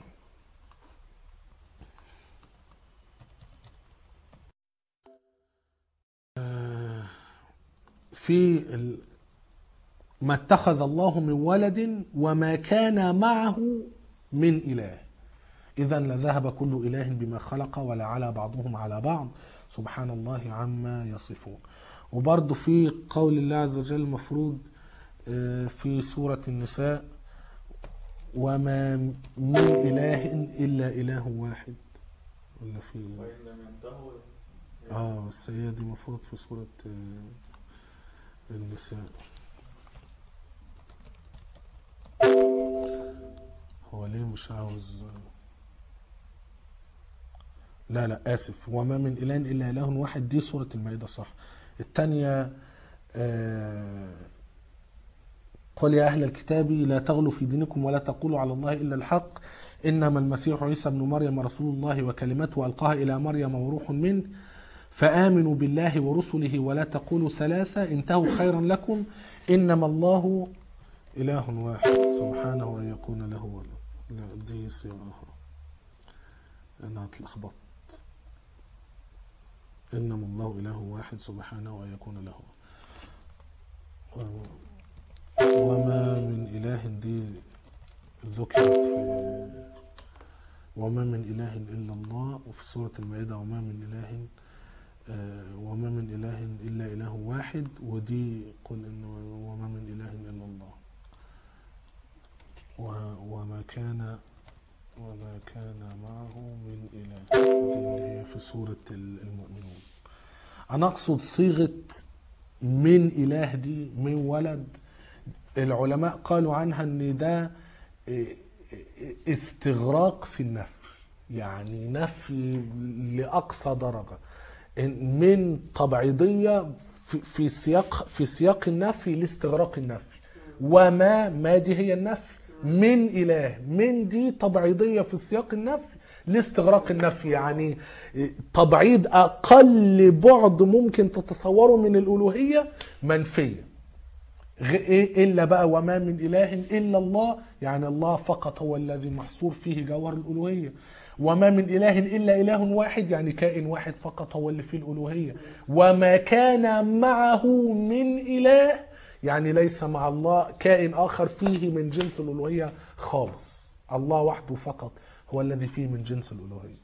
آه، في ال- ما اتخذ الله من ولد وما كان معه من إله إذا لذهب كل إله بما خلق ولا على بعضهم على بعض سبحان الله عما يصفون وبرضه في قول الله عز وجل المفروض آه، في سورة النساء وما من إله إلا إله واحد ولا في وإن لم ينتهوا اه بس هي دي المفروض في سورة آه، النساء هو ليه مش عاوز لا لا آسف وما من إله إلا إله واحد دي سورة المائدة صح الثانية آه قل يا أهل الكتاب لا تغلوا في دينكم ولا تقولوا على الله إلا الحق إنما المسيح عيسى بن مريم رسول الله وكلمته ألقاها إلى مريم وروح منه فآمنوا بالله ورسله ولا تقولوا ثلاثة انتهوا خيرا لكم إنما الله إله واحد سبحانه أن يكون له ولد لا دي صيغة أنا اتلخبطت إنما الله إله واحد سبحانه أن يكون له ولد. وما من إله دي ذكرت في وما من إله إلا الله وفي سورة المائدة وما من إله آه، وما من إله إلا إله واحد ودي قل إن وما من إله إلا الله و- وما كان وما كان معه من إله دي اللي هي في سورة ال- المؤمنون أنا أقصد صيغة من إله دي من ولد العلماء قالوا عنها ان ده استغراق في النفي يعني نفي لاقصى درجه إن من تبعيضيه في في سياق في سياق النفي لاستغراق النفي وما ما دي هي النفي من اله من دي تبعيضيه في سياق النفي لاستغراق النفي يعني تبعيض اقل بعد ممكن تتصوره من الالوهيه منفيه غ- إيه الا بقى وما من اله الا الله يعني الله فقط هو الذي محصور فيه جوهر الالوهيه وما من اله الا اله واحد يعني كائن واحد فقط هو اللي فيه الالوهيه وما كان معه من اله يعني ليس مع الله كائن اخر فيه من جنس الالوهيه خالص الله وحده فقط هو الذي فيه من جنس الالوهيه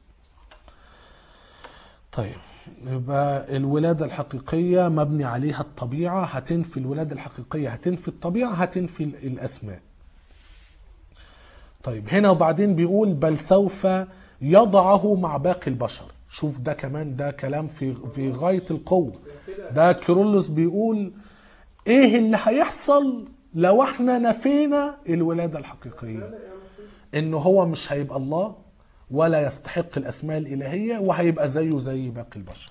طيب يبقى الولادة الحقيقية مبني عليها الطبيعة هتنفي الولادة الحقيقية هتنفي الطبيعة هتنفي ال- الأسماء طيب هنا وبعدين بيقول بل سوف يضعه مع باقي البشر شوف ده كمان ده كلام في في غاية القوة ده كيرلس بيقول ايه اللي هيحصل لو احنا نفينا الولادة الحقيقية ان هو مش هيبقى الله ولا يستحق الاسماء الالهيه وهيبقى زيه زي باقي البشر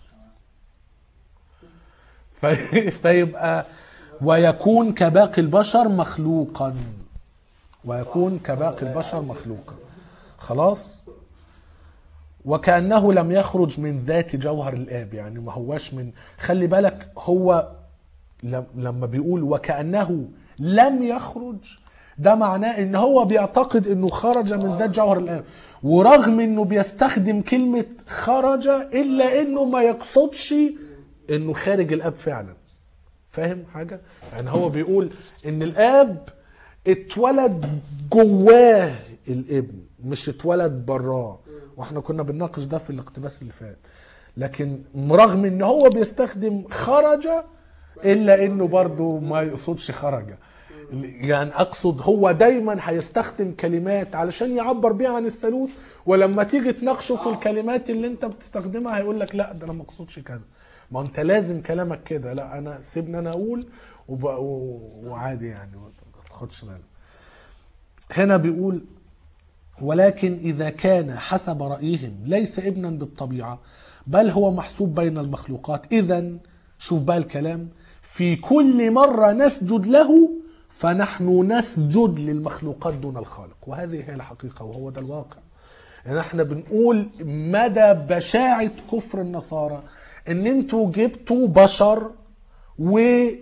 في- فيبقى ويكون كباقي البشر مخلوقا ويكون كباقي البشر مخلوقا خلاص وكانه لم يخرج من ذات جوهر الاب يعني ما هواش من خلي بالك هو لم- لما بيقول وكانه لم يخرج ده معناه ان هو بيعتقد انه خرج من ذات جوهر الاب ورغم انه بيستخدم كلمه خرج الا انه ما يقصدش انه خارج الاب فعلا فاهم حاجه يعني هو بيقول ان الاب اتولد جواه الابن مش اتولد براه واحنا كنا بنناقش ده في الاقتباس اللي فات لكن رغم ان هو بيستخدم خرج الا انه برضه ما يقصدش خرج يعني اقصد هو دايما هيستخدم كلمات علشان يعبر بيها عن الثالوث ولما تيجي تناقشه في الكلمات اللي انت بتستخدمها هيقول لك لا ده انا ما اقصدش كذا ما انت لازم كلامك كده لا انا سيبني انا اقول وب... و- وعادي يعني ما تاخدش بالك هنا بيقول ولكن إذا كان حسب رأيهم ليس ابنا بالطبيعة بل هو محسوب بين المخلوقات إذا شوف بقى الكلام في كل مرة نسجد له فنحن نسجد للمخلوقات دون الخالق وهذه هي الحقيقة وهو ده الواقع يعني احنا بنقول مدى بشاعة كفر النصارى ان انتوا جبتوا بشر و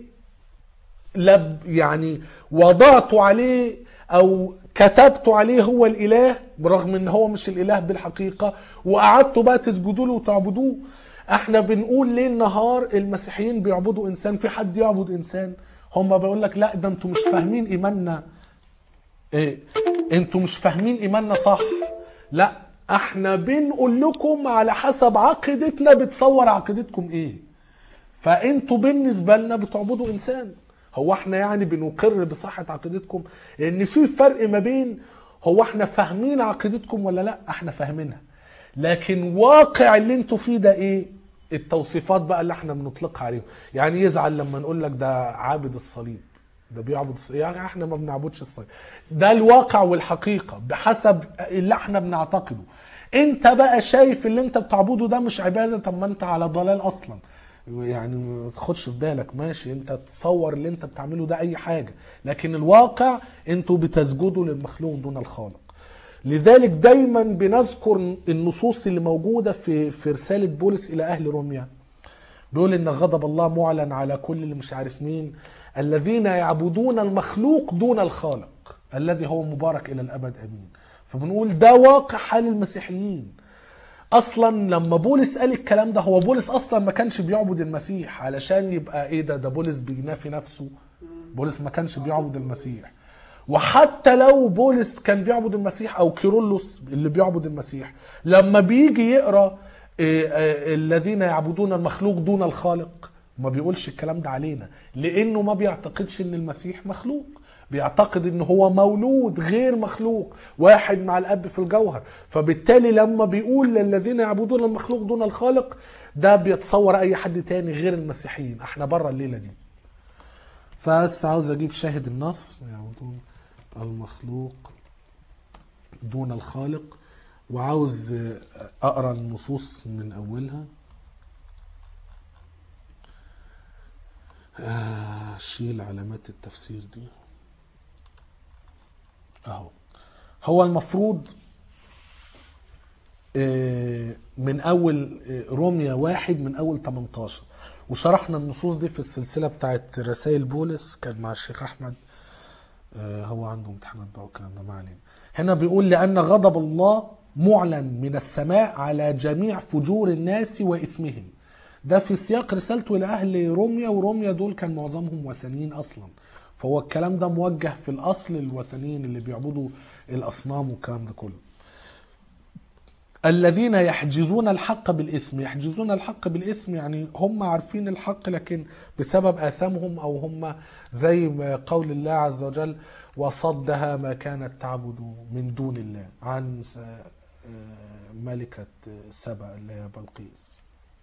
لب يعني وضعتوا عليه او كتبتوا عليه هو الاله برغم ان هو مش الاله بالحقيقه وقعدتوا بقى تسجدوا له وتعبدوه احنا بنقول ليل نهار المسيحيين بيعبدوا انسان في حد يعبد انسان هم بيقول لك لا ده انتوا مش فاهمين ايماننا ايه انتوا مش فاهمين ايماننا صح لا احنا بنقول لكم على حسب عقيدتنا بتصور عقيدتكم ايه فانتوا بالنسبه لنا بتعبدوا انسان هو احنا يعني بنقر بصحه عقيدتكم ان في فرق ما بين هو احنا فاهمين عقيدتكم ولا لا احنا فاهمينها لكن واقع اللي انتوا فيه ده ايه التوصيفات بقى اللي احنا بنطلقها عليهم يعني يزعل لما نقول لك ده عابد الصليب ده بيعبد الصليب يعني احنا ما بنعبدش الصليب ده الواقع والحقيقه بحسب اللي احنا بنعتقده انت بقى شايف اللي انت بتعبده ده مش عباده طب ما انت على ضلال اصلا يعني ما تاخدش في بالك ماشي انت تصور اللي انت بتعمله ده اي حاجه لكن الواقع انتوا بتسجدوا للمخلوق دون الخالق لذلك دايما بنذكر النصوص اللي موجوده في في رساله بولس الى اهل روميا بيقول ان غضب الله معلن على كل اللي مش عارف مين الذين يعبدون المخلوق دون الخالق الذي هو مبارك الى الابد امين فبنقول ده واقع حال المسيحيين اصلا لما بولس قال الكلام ده هو بولس اصلا ما كانش بيعبد المسيح علشان يبقى ايه ده ده بولس بينافي نفسه بولس ما كانش بيعبد المسيح وحتى لو بولس كان بيعبد المسيح او كيرلس اللي بيعبد المسيح لما بيجي يقرا إيه، آه، الذين يعبدون المخلوق دون الخالق ما بيقولش الكلام ده علينا لانه ما بيعتقدش ان المسيح مخلوق بيعتقد ان هو مولود غير مخلوق واحد مع الاب في الجوهر فبالتالي لما بيقول للذين يعبدون المخلوق دون الخالق ده بيتصور اي حد تاني غير المسيحيين احنا بره الليله دي فبس عاوز اجيب شاهد النص يعبدون المخلوق دون الخالق وعاوز اقرا النصوص من اولها آه، شيل علامات التفسير دي اهو هو المفروض آه، من اول آه، روميا واحد من اول 18 وشرحنا النصوص دي في السلسله بتاعت رسائل بولس كان مع الشيخ احمد آه، هو عنده امتحانات بقى والكلام ده ما علينا هنا بيقول لان غضب الله معلن من السماء على جميع فجور الناس واثمهم ده في سياق رسالته لاهل روميا وروميا دول كان معظمهم وثنيين اصلا فهو الكلام ده موجه في الاصل للوثنيين اللي بيعبدوا الاصنام والكلام ده كله الذين يحجزون الحق بالإثم يحجزون الحق بالإثم يعني هم عارفين الحق لكن بسبب آثامهم أو هم زي ما قول الله عز وجل وصدها ما كانت تعبد من دون الله عن س- آه، ملكة سبأ اللي هي بلقيس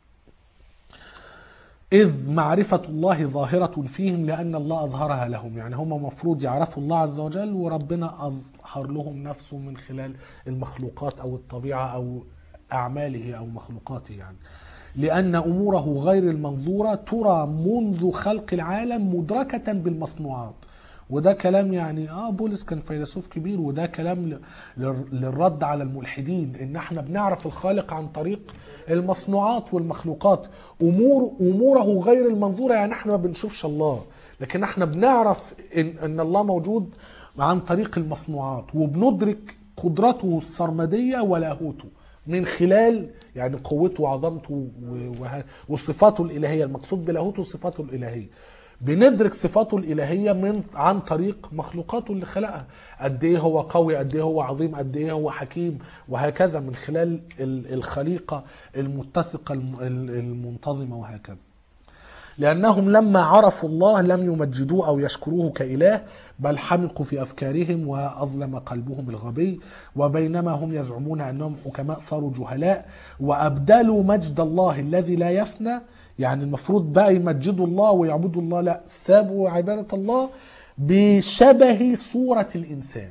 إذ معرفة الله ظاهرة فيهم لأن الله أظهرها لهم يعني هم مفروض يعرفوا الله عز وجل وربنا أظهر لهم نفسه من خلال المخلوقات أو الطبيعة أو أعماله أو مخلوقاته يعني لأن أموره غير المنظورة ترى منذ خلق العالم مدركة بالمصنوعات وده كلام يعني اه بولس كان فيلسوف كبير وده كلام ل- لل- للرد على الملحدين ان احنا بنعرف الخالق عن طريق المصنوعات والمخلوقات امور اموره غير المنظوره يعني احنا ما بنشوفش الله لكن احنا بنعرف ان, إن الله موجود عن طريق المصنوعات وبندرك قدرته السرمديه ولاهوته من خلال يعني قوته وعظمته و- وه- وصفاته الالهيه المقصود بلاهوته صفاته الالهيه بندرك صفاته الالهيه من عن طريق مخلوقاته اللي خلقها قد ايه هو قوي قد ايه هو عظيم قد ايه هو حكيم وهكذا من خلال ال- الخليقه المتسقه الم- ال- المنتظمه وهكذا لأنهم لما عرفوا الله لم يمجدوه أو يشكروه كإله بل حمقوا في أفكارهم وأظلم قلبهم الغبي وبينما هم يزعمون أنهم حكماء صاروا جهلاء وأبدلوا مجد الله الذي لا يفنى يعني المفروض بقى يمجدوا الله ويعبدوا الله لا سابوا عبادة الله بشبه صورة الإنسان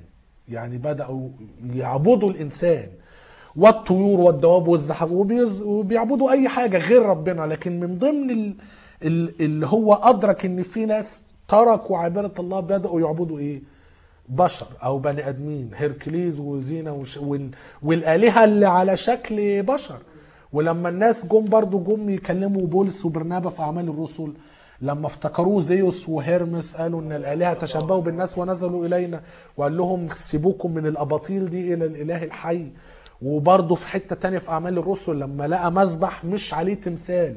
يعني بداوا يعبدوا الانسان والطيور والدواب والزحف وبيز- وبيعبدوا اي حاجه غير ربنا لكن من ضمن ال- ال- اللي هو ادرك ان في ناس تركوا عباده الله بداوا يعبدوا ايه بشر او بني ادمين هيركليز وزينة وش وال والالهه اللي على شكل بشر ولما الناس جم برضو جم يكلموا بولس وبرنابا في اعمال الرسل لما افتكروه زيوس وهيرمس قالوا ان الالهه تشبهوا بالناس ونزلوا الينا وقال لهم سيبوكم من الاباطيل دي الى الاله الحي وبرضه في حته تانية في اعمال الرسل لما لقى مذبح مش عليه تمثال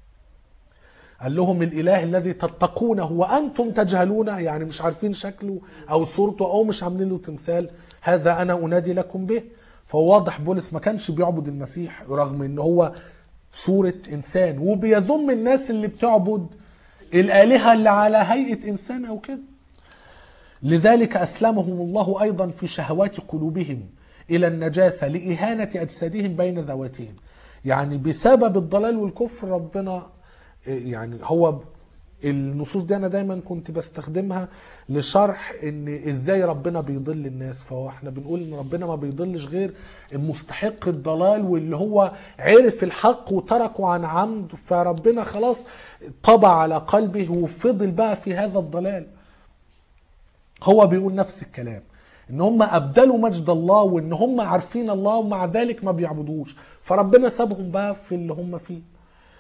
قال لهم الاله الذي تتقونه وانتم تجهلونه يعني مش عارفين شكله او صورته او مش عاملين له تمثال هذا انا انادي لكم به فهو واضح بولس ما كانش بيعبد المسيح رغم ان هو صورة انسان وبيذم الناس اللي بتعبد الالهة اللي على هيئة انسان او كده لذلك اسلمهم الله ايضا في شهوات قلوبهم الى النجاسة لاهانة اجسادهم بين ذواتهم يعني بسبب الضلال والكفر ربنا يعني هو النصوص دي انا دايما كنت بستخدمها لشرح ان ازاي ربنا بيضل الناس فهو احنا بنقول ان ربنا ما بيضلش غير المستحق الضلال واللي هو عرف الحق وتركه عن عمد فربنا خلاص طبع على قلبه وفضل بقى في هذا الضلال هو بيقول نفس الكلام ان هم ابدلوا مجد الله وان هم عارفين الله ومع ذلك ما بيعبدوش فربنا سابهم بقى في اللي هم فيه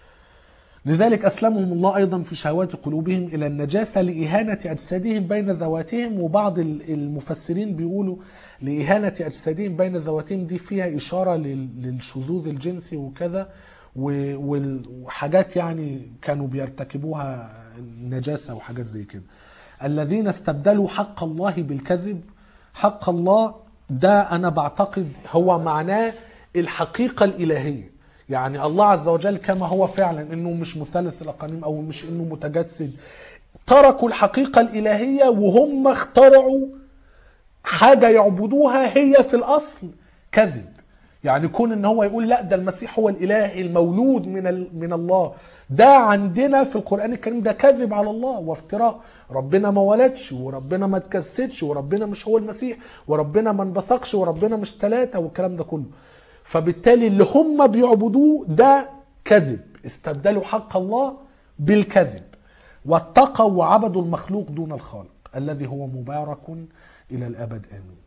لذلك أسلمهم الله أيضا في شهوات قلوبهم إلى النجاسة لإهانة أجسادهم بين ذواتهم وبعض المفسرين بيقولوا لإهانة أجسادهم بين ذواتهم دي فيها إشارة لل- للشذوذ الجنسي وكذا و- وال- وحاجات يعني كانوا بيرتكبوها نجاسة وحاجات زي كده الذين استبدلوا حق الله بالكذب حق الله ده أنا بعتقد هو معناه الحقيقة الإلهية يعني الله عز وجل كما هو فعلا انه مش مثلث الاقانيم او مش انه متجسد تركوا الحقيقه الالهيه وهم اخترعوا حاجه يعبدوها هي في الاصل كذب يعني كون ان هو يقول لا ده المسيح هو الاله المولود من ال- من الله ده عندنا في القران الكريم ده كذب على الله وافتراء ربنا ما ولدش وربنا ما تجسدش وربنا مش هو المسيح وربنا ما انبثقش وربنا مش ثلاثه والكلام ده كله فبالتالي اللي هم بيعبدوه ده كذب استبدلوا حق الله بالكذب واتقوا وعبدوا المخلوق دون الخالق الذي هو مبارك الى الابد امين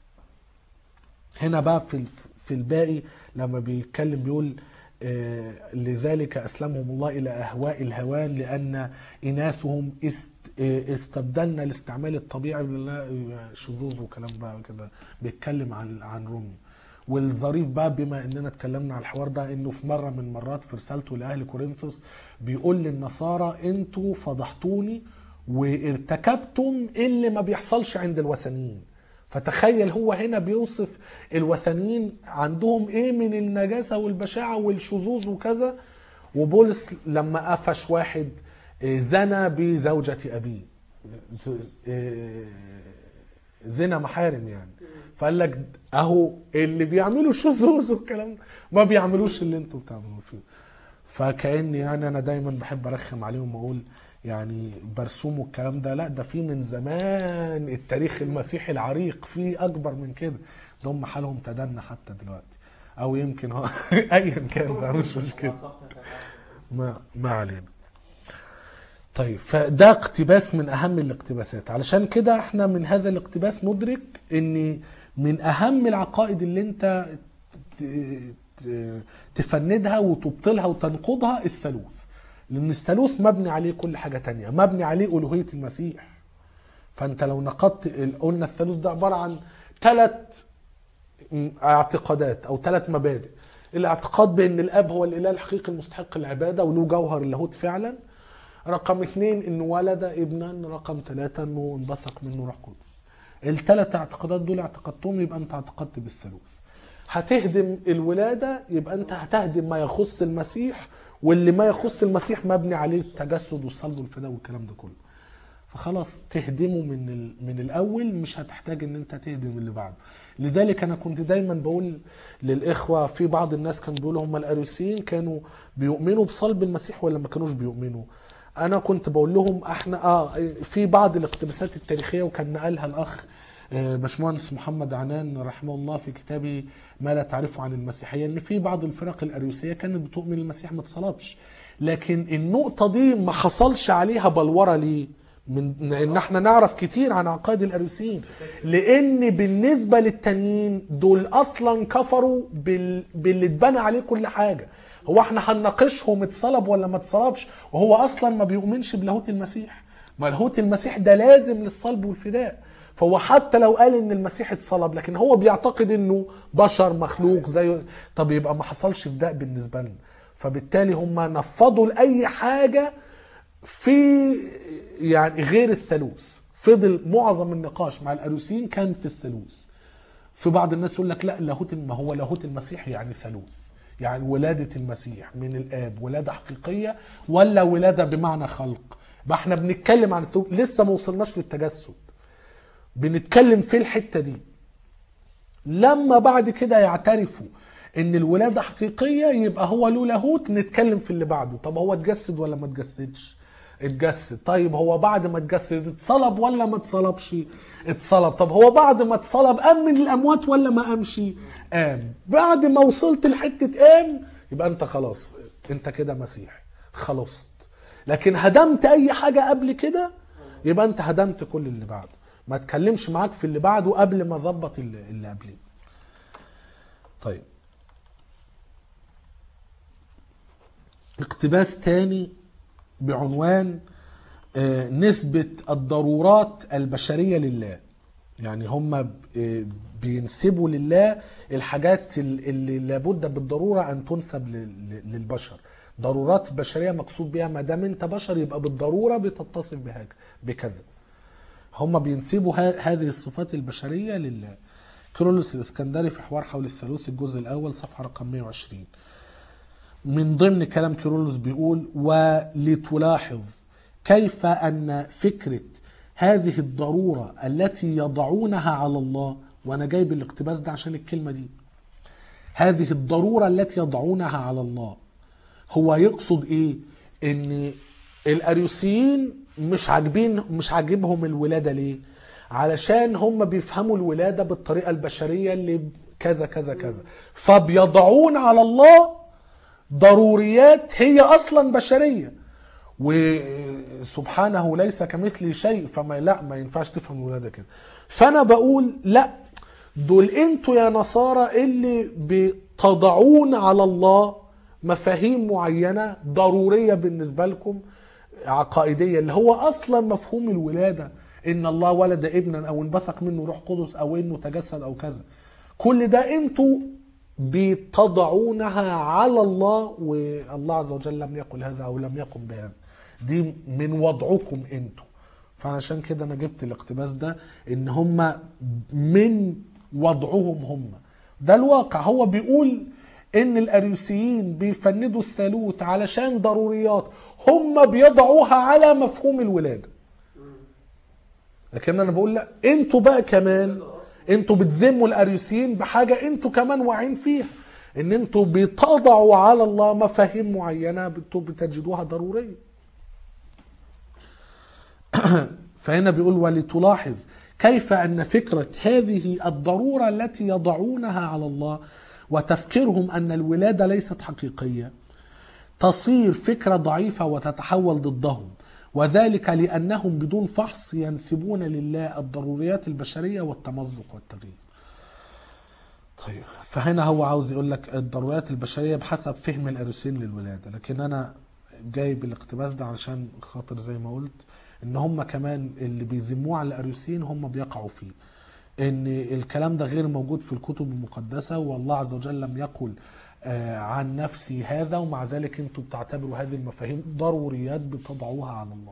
هنا بقى في الف- في الباقي لما بيتكلم بيقول آه، لذلك اسلمهم الله الى اهواء الهوان لان اناثهم است آه، استبدلنا الاستعمال الطبيعي بالله شذوذ وكلام بقى كده بيتكلم عن عن رومي والظريف بقى بما اننا اتكلمنا على الحوار ده انه في مره من مرات في رسالته لاهل كورنثوس بيقول للنصارى انتوا فضحتوني وارتكبتم اللي ما بيحصلش عند الوثنيين فتخيل هو هنا بيوصف الوثنيين عندهم ايه من النجاسه والبشاعه والشذوذ وكذا وبولس لما قفش واحد آه، زنى بزوجة أبيه ز- آه، زنا محارم يعني فقال لك اهو اللي بيعملوا شذوذ والكلام ده ما بيعملوش اللي انتوا بتعملوه فيه فكأني يعني انا دايما بحب ارخم عليهم واقول يعني برسوم والكلام ده لا ده في من زمان التاريخ المسيحي العريق في اكبر من كده ده هم حالهم تدنى حتى دلوقتي او يمكن هو ايا كان بقى مش مشكله ما ما علينا طيب فده اقتباس من اهم الاقتباسات علشان كده احنا من هذا الاقتباس ندرك ان من اهم العقائد اللي انت ت- ت- تفندها وتبطلها وتنقضها الثالوث لان الثالوث مبني عليه كل حاجه تانية مبني عليه الوهيه المسيح فانت لو نقضت ال- قلنا الثالوث ده عباره عن ثلاث اعتقادات او ثلاث مبادئ الاعتقاد بان الاب هو الاله الحقيقي المستحق العباده وله جوهر اللاهوت فعلا رقم اثنين انه ولد ابنا رقم ثلاثة انه انبثق منه روح قدس الثلاث اعتقادات دول اعتقدتهم يبقى انت اعتقدت بالثالوث هتهدم الولادة يبقى انت هتهدم ما يخص المسيح واللي ما يخص المسيح مبني عليه التجسد والصلب والفداء والكلام ده كله فخلاص تهدمه من ال... من الاول مش هتحتاج ان انت تهدم اللي بعده لذلك انا كنت دايما بقول للاخوه في بعض الناس كانوا بيقولوا هم الاريوسيين كانوا بيؤمنوا بصلب المسيح ولا ما كانوش بيؤمنوا انا كنت بقول لهم احنا اه في بعض الاقتباسات التاريخيه وكان نقلها الاخ آه، باشمهندس محمد عنان رحمه الله في كتابه ما لا تعرفه عن المسيحيه ان في بعض الفرق الاريوسيه كانت بتؤمن المسيح ما اتصلبش لكن النقطه دي ما حصلش عليها بلوره ليه من ان احنا نعرف كتير عن عقائد الاريوسيين لان بالنسبه للتانيين دول اصلا كفروا بال... باللي اتبنى عليه كل حاجه هو احنا هنناقشهم اتصلب ولا ما اتصلبش وهو اصلا ما بيؤمنش بلاهوت المسيح ما لاهوت المسيح ده لازم للصلب والفداء فهو حتى لو قال ان المسيح اتصلب لكن هو بيعتقد انه بشر مخلوق زي طب يبقى ما حصلش فداء بالنسبه لنا فبالتالي هم نفضوا لاي حاجه في يعني غير الثالوث فضل معظم النقاش مع الاريوسيين كان في الثالوث في بعض الناس يقول لك لا لاهوت ما هو لاهوت المسيح يعني ثالوث يعني ولادة المسيح من الآب ولادة حقيقية ولا ولادة بمعنى خلق ما احنا بنتكلم عن الثالوث لسه ما وصلناش للتجسد بنتكلم في الحتة دي لما بعد كده يعترفوا ان الولادة حقيقية يبقى هو له لاهوت نتكلم في اللي بعده طب هو اتجسد ولا ما اتجسدش اتجسد طيب هو بعد ما اتجسد اتصلب ولا ما اتصلبش اتصلب طب هو بعد ما اتصلب قام من الاموات ولا ما قامش قام بعد ما وصلت لحتة قام يبقى انت خلاص انت كده مسيحي خلصت لكن هدمت اي حاجة قبل كده يبقى انت هدمت كل اللي بعده ما تكلمش معاك في اللي بعده قبل ما ظبط اللي, اللي قبليه طيب اقتباس تاني بعنوان آه، نسبة الضرورات البشرية لله يعني هم ب- آه، بينسبوا لله الحاجات ال- اللي لابد بالضرورة أن تنسب لل- لل- للبشر ضرورات البشرية مقصود بها ما دام أنت بشر يبقى بالضرورة بتتصف بهاج- بكذا هم بينسبوا ه- هذه الصفات البشرية لله كيرلس الإسكندري في حوار حول الثالوث الجزء الأول صفحة رقم 120 من ضمن كلام كيرلس بيقول ولتلاحظ كيف أن فكرة هذه الضرورة التي يضعونها على الله وأنا جايب الاقتباس ده عشان الكلمة دي هذه الضرورة التي يضعونها على الله هو يقصد ايه ان الاريوسيين مش عاجبين مش عاجبهم الولادة ليه علشان هم بيفهموا الولادة بالطريقة البشرية اللي كذا كذا كذا فبيضعون على الله ضروريات هي اصلا بشريه وسبحانه ليس كمثله شيء فما لا ما ينفعش تفهم الولاده كده فانا بقول لا دول انتوا يا نصارى اللي بتضعون على الله مفاهيم معينه ضروريه بالنسبه لكم عقائديه اللي هو اصلا مفهوم الولاده ان الله ولد ابنا او انبثق منه روح قدس او انه تجسد او كذا كل ده انتوا بتضعونها على الله والله عز وجل لم يقل هذا او لم يقم بهذا دي من وضعكم انتوا فعشان كده انا جبت الاقتباس ده ان هم من وضعهم هم ده الواقع هو بيقول ان الاريوسيين بيفندوا الثالوث علشان ضروريات هم بيضعوها على مفهوم الولاده لكن انا بقول لا انتوا بقى كمان انتوا بتذموا الاريوسيين بحاجه انتوا كمان واعيين فيها ان انتوا بتضعوا على الله مفاهيم معينه انتوا بتجدوها ضروريه فهنا بيقول ولتلاحظ كيف ان فكره هذه الضروره التي يضعونها على الله وتفكيرهم ان الولاده ليست حقيقيه تصير فكره ضعيفه وتتحول ضدهم وذلك لانهم بدون فحص ينسبون لله الضروريات البشريه والتمزق والتغيير. طيب فهنا هو عاوز يقول لك الضروريات البشريه بحسب فهم الاريوسيين للولاده لكن انا جايب الاقتباس ده علشان خاطر زي ما قلت ان هم كمان اللي بيذموه على الاريوسيين هم بيقعوا فيه ان الكلام ده غير موجود في الكتب المقدسه والله عز وجل لم يقل آه، عن نفسي هذا ومع ذلك انتم بتعتبروا هذه المفاهيم ضروريات بتضعوها على الله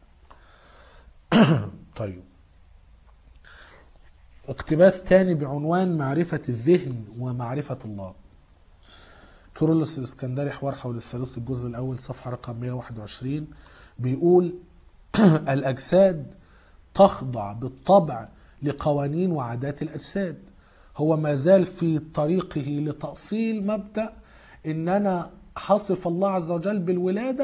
طيب اقتباس تاني بعنوان معرفة الذهن ومعرفة الله كيرلس الاسكندري حوار حول الثالوث الجزء الأول صفحة رقم 121 بيقول الأجساد تخضع بالطبع لقوانين وعادات الأجساد هو ما زال في طريقه لتأصيل مبدأ إن أنا حصف الله عز وجل بالولادة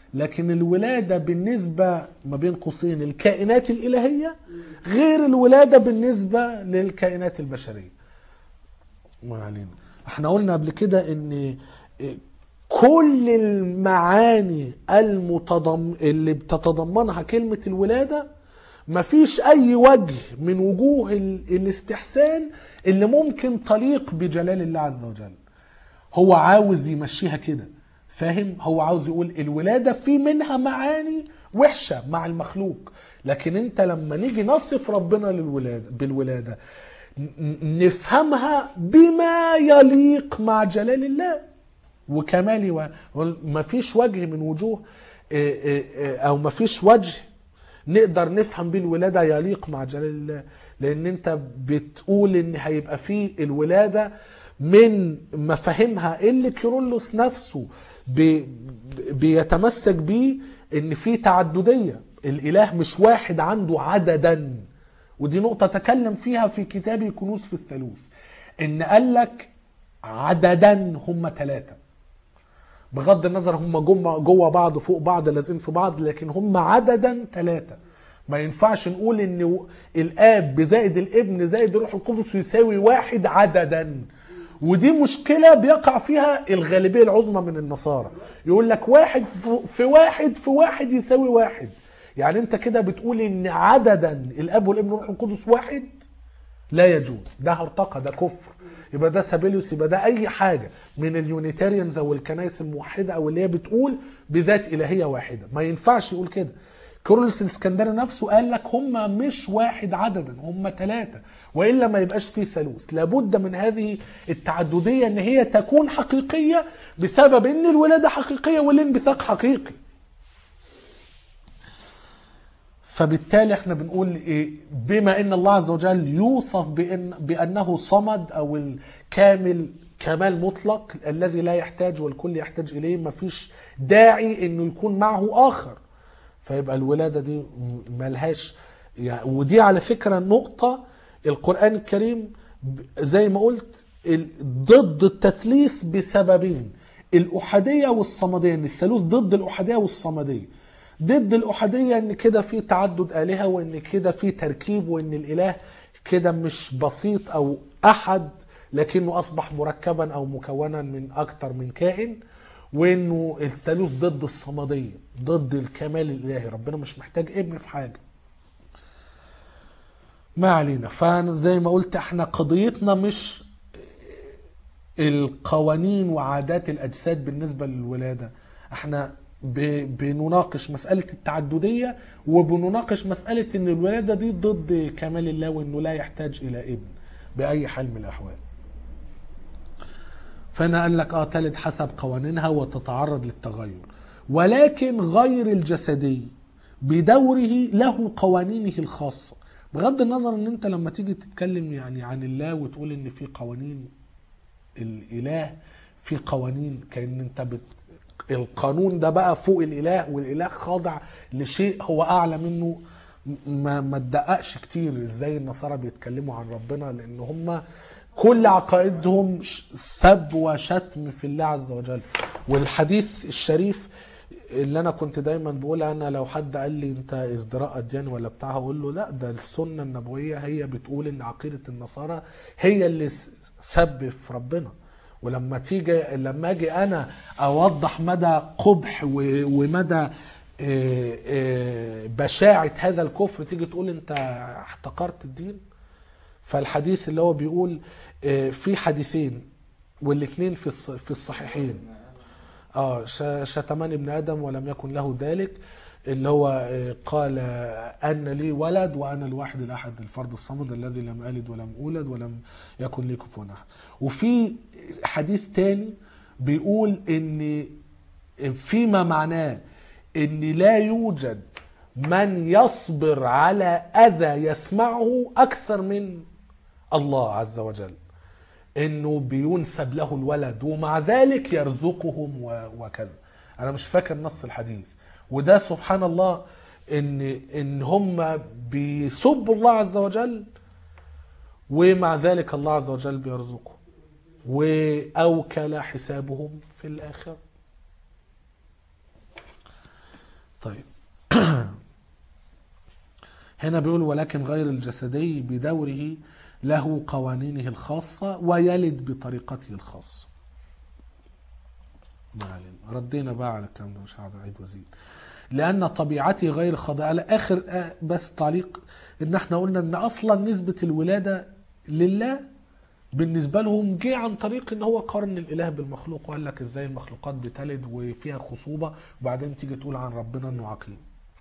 لكن الولادة بالنسبة ما بين قوسين الكائنات الإلهية غير الولادة بالنسبة للكائنات البشرية ما علينا احنا قلنا قبل كده ان كل المعاني المتضم اللي بتتضمنها كلمة الولادة مفيش أي وجه من وجوه ال- الاستحسان اللي ممكن تليق بجلال الله عز وجل هو عاوز يمشيها كده فاهم هو عاوز يقول الولادة في منها معاني وحشة مع المخلوق لكن انت لما نيجي نصف ربنا للولادة بالولادة ن- نفهمها بما يليق مع جلال الله وكمالي و... ما فيش وجه من وجوه إيه إيه إيه او ما فيش وجه نقدر نفهم بيه الولادة يليق مع جلال الله لان انت بتقول ان هيبقى فيه الولادة من مفاهيمها اللي كيرلس نفسه بي بيتمسك بيه ان في تعددية الاله مش واحد عنده عددا ودي نقطة تكلم فيها في كتابي كنوز في الثالوث ان قال لك عددا هم ثلاثة بغض النظر هم جم- جوه بعض فوق بعض لازقين في بعض لكن هم عددا ثلاثة ما ينفعش نقول ان و- الاب بزائد الابن زائد الروح القدس يساوي واحد عددا ودي مشكلة بيقع فيها الغالبية العظمى من النصارى يقول لك واحد في- في واحد في واحد يساوي واحد يعني انت كده بتقول ان عددا الاب والابن والروح القدس واحد لا يجوز ده هرطقه ده كفر يبقى ده سابيليوس يبقى ده اي حاجه من اليونيتاريانز او الكنائس الموحده او اللي هي بتقول بذات الهيه واحده ما ينفعش يقول كده كورولوس الاسكندري نفسه قال لك هم مش واحد عددا هم ثلاثه والا ما يبقاش فيه ثالوث لابد من هذه التعدديه ان هي تكون حقيقيه بسبب ان الولاده حقيقيه والانبثاق حقيقي فبالتالي احنا بنقول ايه بما ان الله عز وجل يوصف بأن بانه صمد او الكامل كمال مطلق الذي لا يحتاج والكل يحتاج اليه مفيش داعي انه يكون معه اخر فيبقى الولاده دي ملهاش يعني ودي على فكره نقطه القران الكريم ب- زي ما قلت ال- ضد التثليث بسببين الاحاديه والصمديه ان الثالوث ضد الاحاديه والصمديه ضد الأحادية إن كده في تعدد آلهة وإن كده في تركيب وإن الإله كده مش بسيط أو أحد لكنه أصبح مركبا أو مكونا من أكتر من كائن وإنه الثالوث ضد الصمدية ضد الكمال الإلهي ربنا مش محتاج ابن في حاجة ما علينا فزي ما قلت احنا قضيتنا مش القوانين وعادات الأجساد بالنسبة للولادة احنا ب- بنناقش مسألة التعددية وبنناقش مسألة ان الولادة دي ضد كمال الله وانه لا يحتاج الى ابن بأي حال من الأحوال فهنا قال لك اه تلد حسب قوانينها وتتعرض للتغير ولكن غير الجسدي بدوره له قوانينه الخاصة بغض النظر ان انت لما تيجي تتكلم يعني عن الله وتقول ان في قوانين الاله في قوانين كان انت بت القانون ده بقى فوق الاله والاله خاضع لشيء هو اعلى منه ما ما تدققش كتير ازاي النصارى بيتكلموا عن ربنا لان هم كل عقائدهم ش- سب وشتم في الله عز وجل والحديث الشريف اللي انا كنت دايما بقول انا لو حد قال لي انت ازدراء اديان ولا بتاع اقول له لا ده السنه النبويه هي بتقول ان عقيده النصارى هي اللي س- سب في ربنا ولما تيجي لما اجي انا اوضح مدى قبح و- ومدى آه، آه، بشاعه هذا الكفر تيجي تقول انت احتقرت الدين فالحديث اللي هو بيقول آه، في حديثين والاثنين في الص- في الصحيحين اه ش- شتمان ابن ادم ولم يكن له ذلك اللي هو آه، قال آه، ان لي ولد وانا الواحد الاحد الفرد الصمد الذي لم الد ولم اولد ولم يكن لي كفوا احد وفي حديث تاني بيقول ان فيما معناه ان لا يوجد من يصبر على اذى يسمعه اكثر من الله عز وجل انه بينسب له الولد ومع ذلك يرزقهم و- وكذا انا مش فاكر نص الحديث وده سبحان الله ان ان هم بيسبوا الله عز وجل ومع ذلك الله عز وجل بيرزقهم واوكل حسابهم في الاخره طيب هنا بيقول ولكن غير الجسدي بدوره له قوانينه الخاصة ويلد بطريقته الخاصة ما علينا ردينا بقى على الكلام ده مش هقعد اعيد وازيد لان طبيعتي غير خاضعه على اخر آه، بس تعليق ان احنا قلنا ان اصلا نسبه الولاده لله بالنسبه لهم جه عن طريق ان هو قارن الاله بالمخلوق وقال لك ازاي المخلوقات بتلد وفيها خصوبه وبعدين تيجي تقول عن ربنا انه عقيم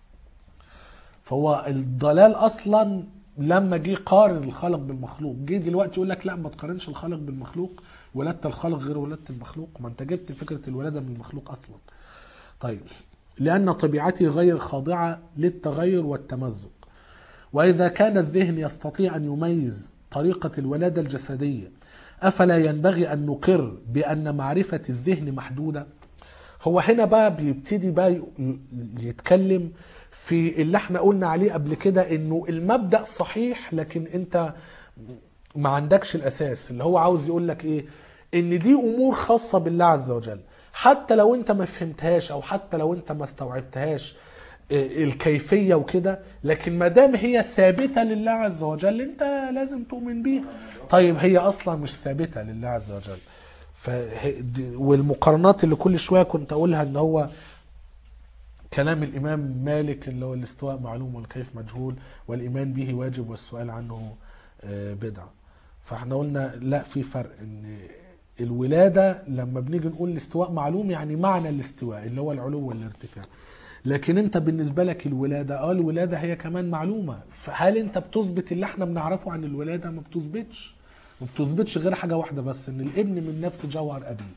فهو الضلال اصلا لما جه قارن الخالق بالمخلوق جه دلوقتي يقول لك لا ما تقارنش الخالق بالمخلوق ولاده الخالق غير ولاده المخلوق ما انت جبت فكره الولاده من المخلوق اصلا طيب لان طبيعتي غير خاضعه للتغير والتمزق واذا كان الذهن يستطيع ان يميز طريقه الولاده الجسديه افلا ينبغي ان نقر بان معرفه الذهن محدوده هو هنا بقى بيبتدي بقى ي- ي- يتكلم في اللي احنا قلنا عليه قبل كده انه المبدأ صحيح لكن انت ما عندكش الاساس اللي هو عاوز يقول لك ايه ان دي امور خاصة بالله عز وجل حتى لو انت ما فهمتهاش او حتى لو انت ما استوعبتهاش إيه، الكيفية وكده لكن ما دام هي ثابتة لله عز وجل انت لازم تؤمن بيها طيب هي اصلا مش ثابتة لله عز وجل فه- دي- والمقارنات اللي كل شويه كنت اقولها ان هو كلام الامام مالك اللي هو الاستواء معلوم والكيف مجهول والايمان به واجب والسؤال عنه آه، بدعه فاحنا قلنا لا في فرق ان الولاده لما بنيجي نقول الاستواء معلوم يعني معنى الاستواء اللي هو العلو والارتفاع لكن انت بالنسبه لك الولاده اه الولاده هي كمان معلومه فهل انت بتثبت اللي احنا بنعرفه عن الولاده ما بتثبتش ما بتثبتش غير حاجه واحده بس ان الابن من نفس جوهر ابيه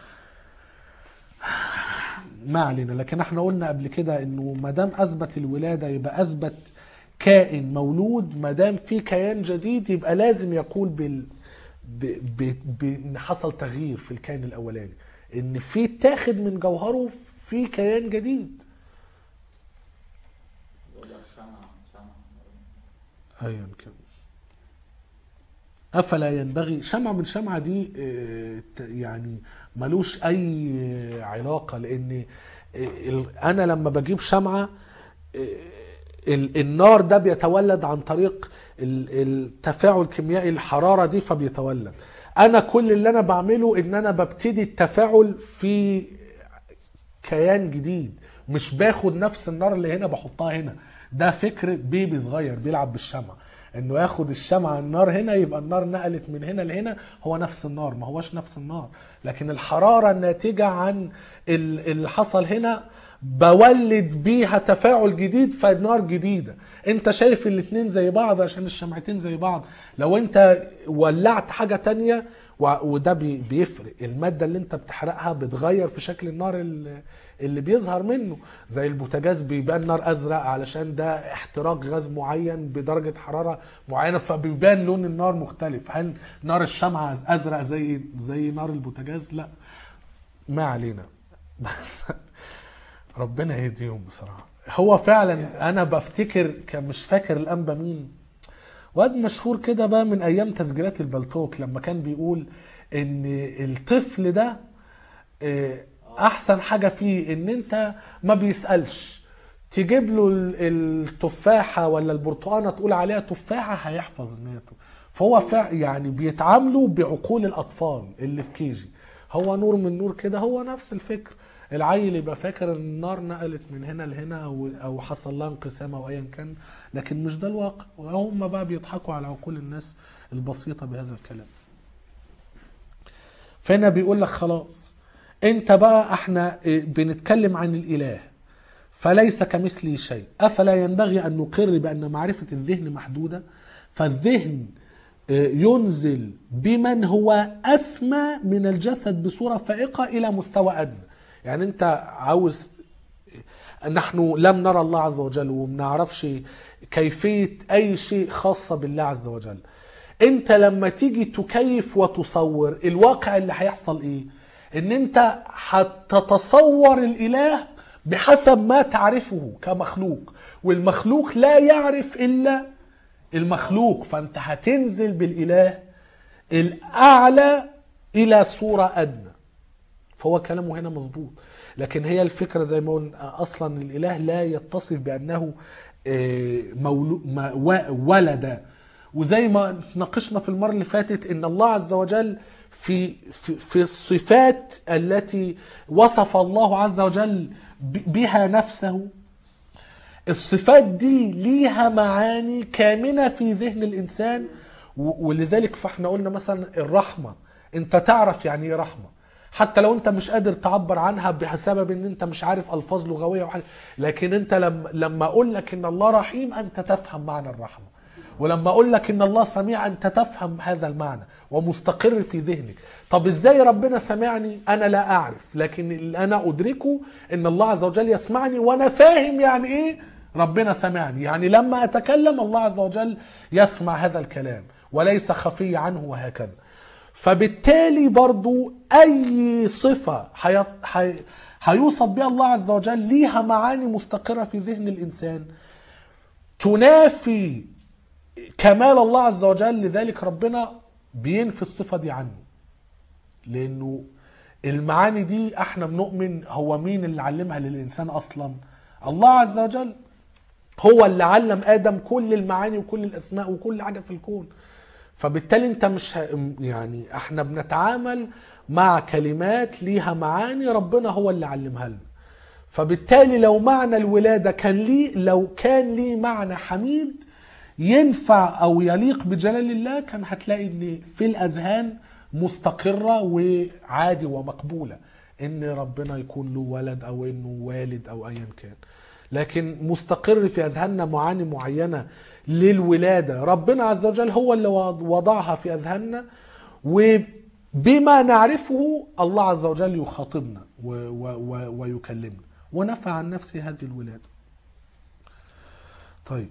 ما علينا لكن احنا قلنا قبل كده انه ما دام اثبت الولاده يبقى اثبت كائن مولود ما دام في كيان جديد يبقى لازم يقول بال ب... ب... ب... ان حصل تغيير في الكائن الاولاني ان في تاخد من جوهره في كيان جديد يقول لك شمع شمع ايا كان افلا ينبغي شمعة من شمعة دي آه، ت- يعني ملوش اي علاقة لان آه، ال- انا لما بجيب شمعة آه، ال- النار ده بيتولد عن طريق ال- التفاعل الكيميائي الحرارة دي فبيتولد انا كل اللي انا بعمله ان انا ببتدي التفاعل في كيان جديد مش باخد نفس النار اللي هنا بحطها هنا ده فكر بيبي صغير بيلعب بالشمع انه ياخد الشمعة النار هنا يبقى النار نقلت من هنا لهنا هو نفس النار ما هوش نفس النار لكن الحرارة الناتجة عن ال- اللي حصل هنا بولد بيها تفاعل جديد فنار جديدة انت شايف الاتنين زي بعض عشان الشمعتين زي بعض لو انت ولعت حاجة تانية و- وده بي- بيفرق المادة اللي انت بتحرقها بتغير في شكل النار ال- اللي بيظهر منه زي البوتاجاز بيبان نار ازرق علشان ده احتراق غاز معين بدرجة حرارة معينة فبيبان لون النار مختلف هل نار الشمعة ازرق زي زي نار البوتاجاز لا ما علينا بس ربنا يهديهم بصراحة هو فعلا انا بفتكر كان مش فاكر الانبا مين واد مشهور كده بقى من ايام تسجيلات البلتوك لما كان بيقول ان الطفل ده آه، احسن حاجه فيه ان انت ما بيسالش تجيب له ال- التفاحه ولا البرتقانه تقول عليها تفاحه هيحفظ ان هي تف- فهو فع يعني بيتعاملوا بعقول الاطفال اللي في كيجي هو نور من نور كده هو نفس الفكر العيل يبقى فاكر ان النار نقلت من هنا لهنا او او حصل لها انقسام او ايا كان لكن مش ده الواقع وهم بقى بيضحكوا على عقول الناس البسيطه بهذا الكلام فهنا بيقول لك خلاص انت بقى احنا اه، بنتكلم عن الاله فليس كمثله شيء افلا ينبغي ان نقر بان معرفه الذهن محدوده فالذهن اه، ينزل بمن هو اسمى من الجسد بصوره فائقه الى مستوى ادنى يعني انت عاوز نحن لم نرى الله عز وجل وما نعرفش كيفية أي شيء خاصة بالله عز وجل انت لما تيجي تكيف وتصور الواقع اللي هيحصل ايه ان انت هتتصور الاله بحسب ما تعرفه كمخلوق والمخلوق لا يعرف الا المخلوق فانت هتنزل بالاله الاعلى الى صورة ادنى فهو كلامه هنا مظبوط لكن هي الفكره زي ما قلنا اصلا الاله لا يتصف بانه آه، مولو ما- و- ولد وزي ما ناقشنا في المره اللي فاتت ان الله عز وجل في في, في الصفات التي وصف الله عز وجل ب- بها نفسه الصفات دي ليها معاني كامنة في ذهن الإنسان و- ولذلك فاحنا قلنا مثلا الرحمة انت تعرف يعني ايه رحمة حتى لو انت مش قادر تعبر عنها بسبب ان انت مش عارف الفاظ لغويه وحاجة لكن انت لما لما اقول لك ان الله رحيم انت تفهم معنى الرحمه ولما اقول لك ان الله سميع انت تفهم هذا المعنى ومستقر في ذهنك طب ازاي ربنا سمعني انا لا اعرف لكن اللي انا ادركه ان الله عز وجل يسمعني وانا فاهم يعني ايه ربنا سمعني يعني لما اتكلم الله عز وجل يسمع هذا الكلام وليس خفي عنه وهكذا فبالتالي برضو اي صفة حي... حي... هيوصف بها الله عز وجل ليها معاني مستقرة في ذهن الانسان تنافي كمال الله عز وجل لذلك ربنا بينفي الصفة دي عنه لانه المعاني دي احنا بنؤمن هو مين اللي علمها للانسان اصلا الله عز وجل هو اللي علم ادم كل المعاني وكل الاسماء وكل حاجه في الكون فبالتالي انت مش ه... يعني احنا بنتعامل مع كلمات ليها معاني ربنا هو اللي علمها لنا فبالتالي لو معنى الولادة كان ليه لو كان ليه معنى حميد ينفع او يليق بجلال الله كان هتلاقي ان في الاذهان مستقرة وعادي ومقبولة ان ربنا يكون له ولد او انه والد او ايا كان لكن مستقر في اذهاننا معاني معينة للولادة ربنا عز وجل هو اللي وضعها في اذهاننا وبما نعرفه الله عز وجل يخاطبنا و و و ويكلمنا ونفى عن نفسه هذه الولادة طيب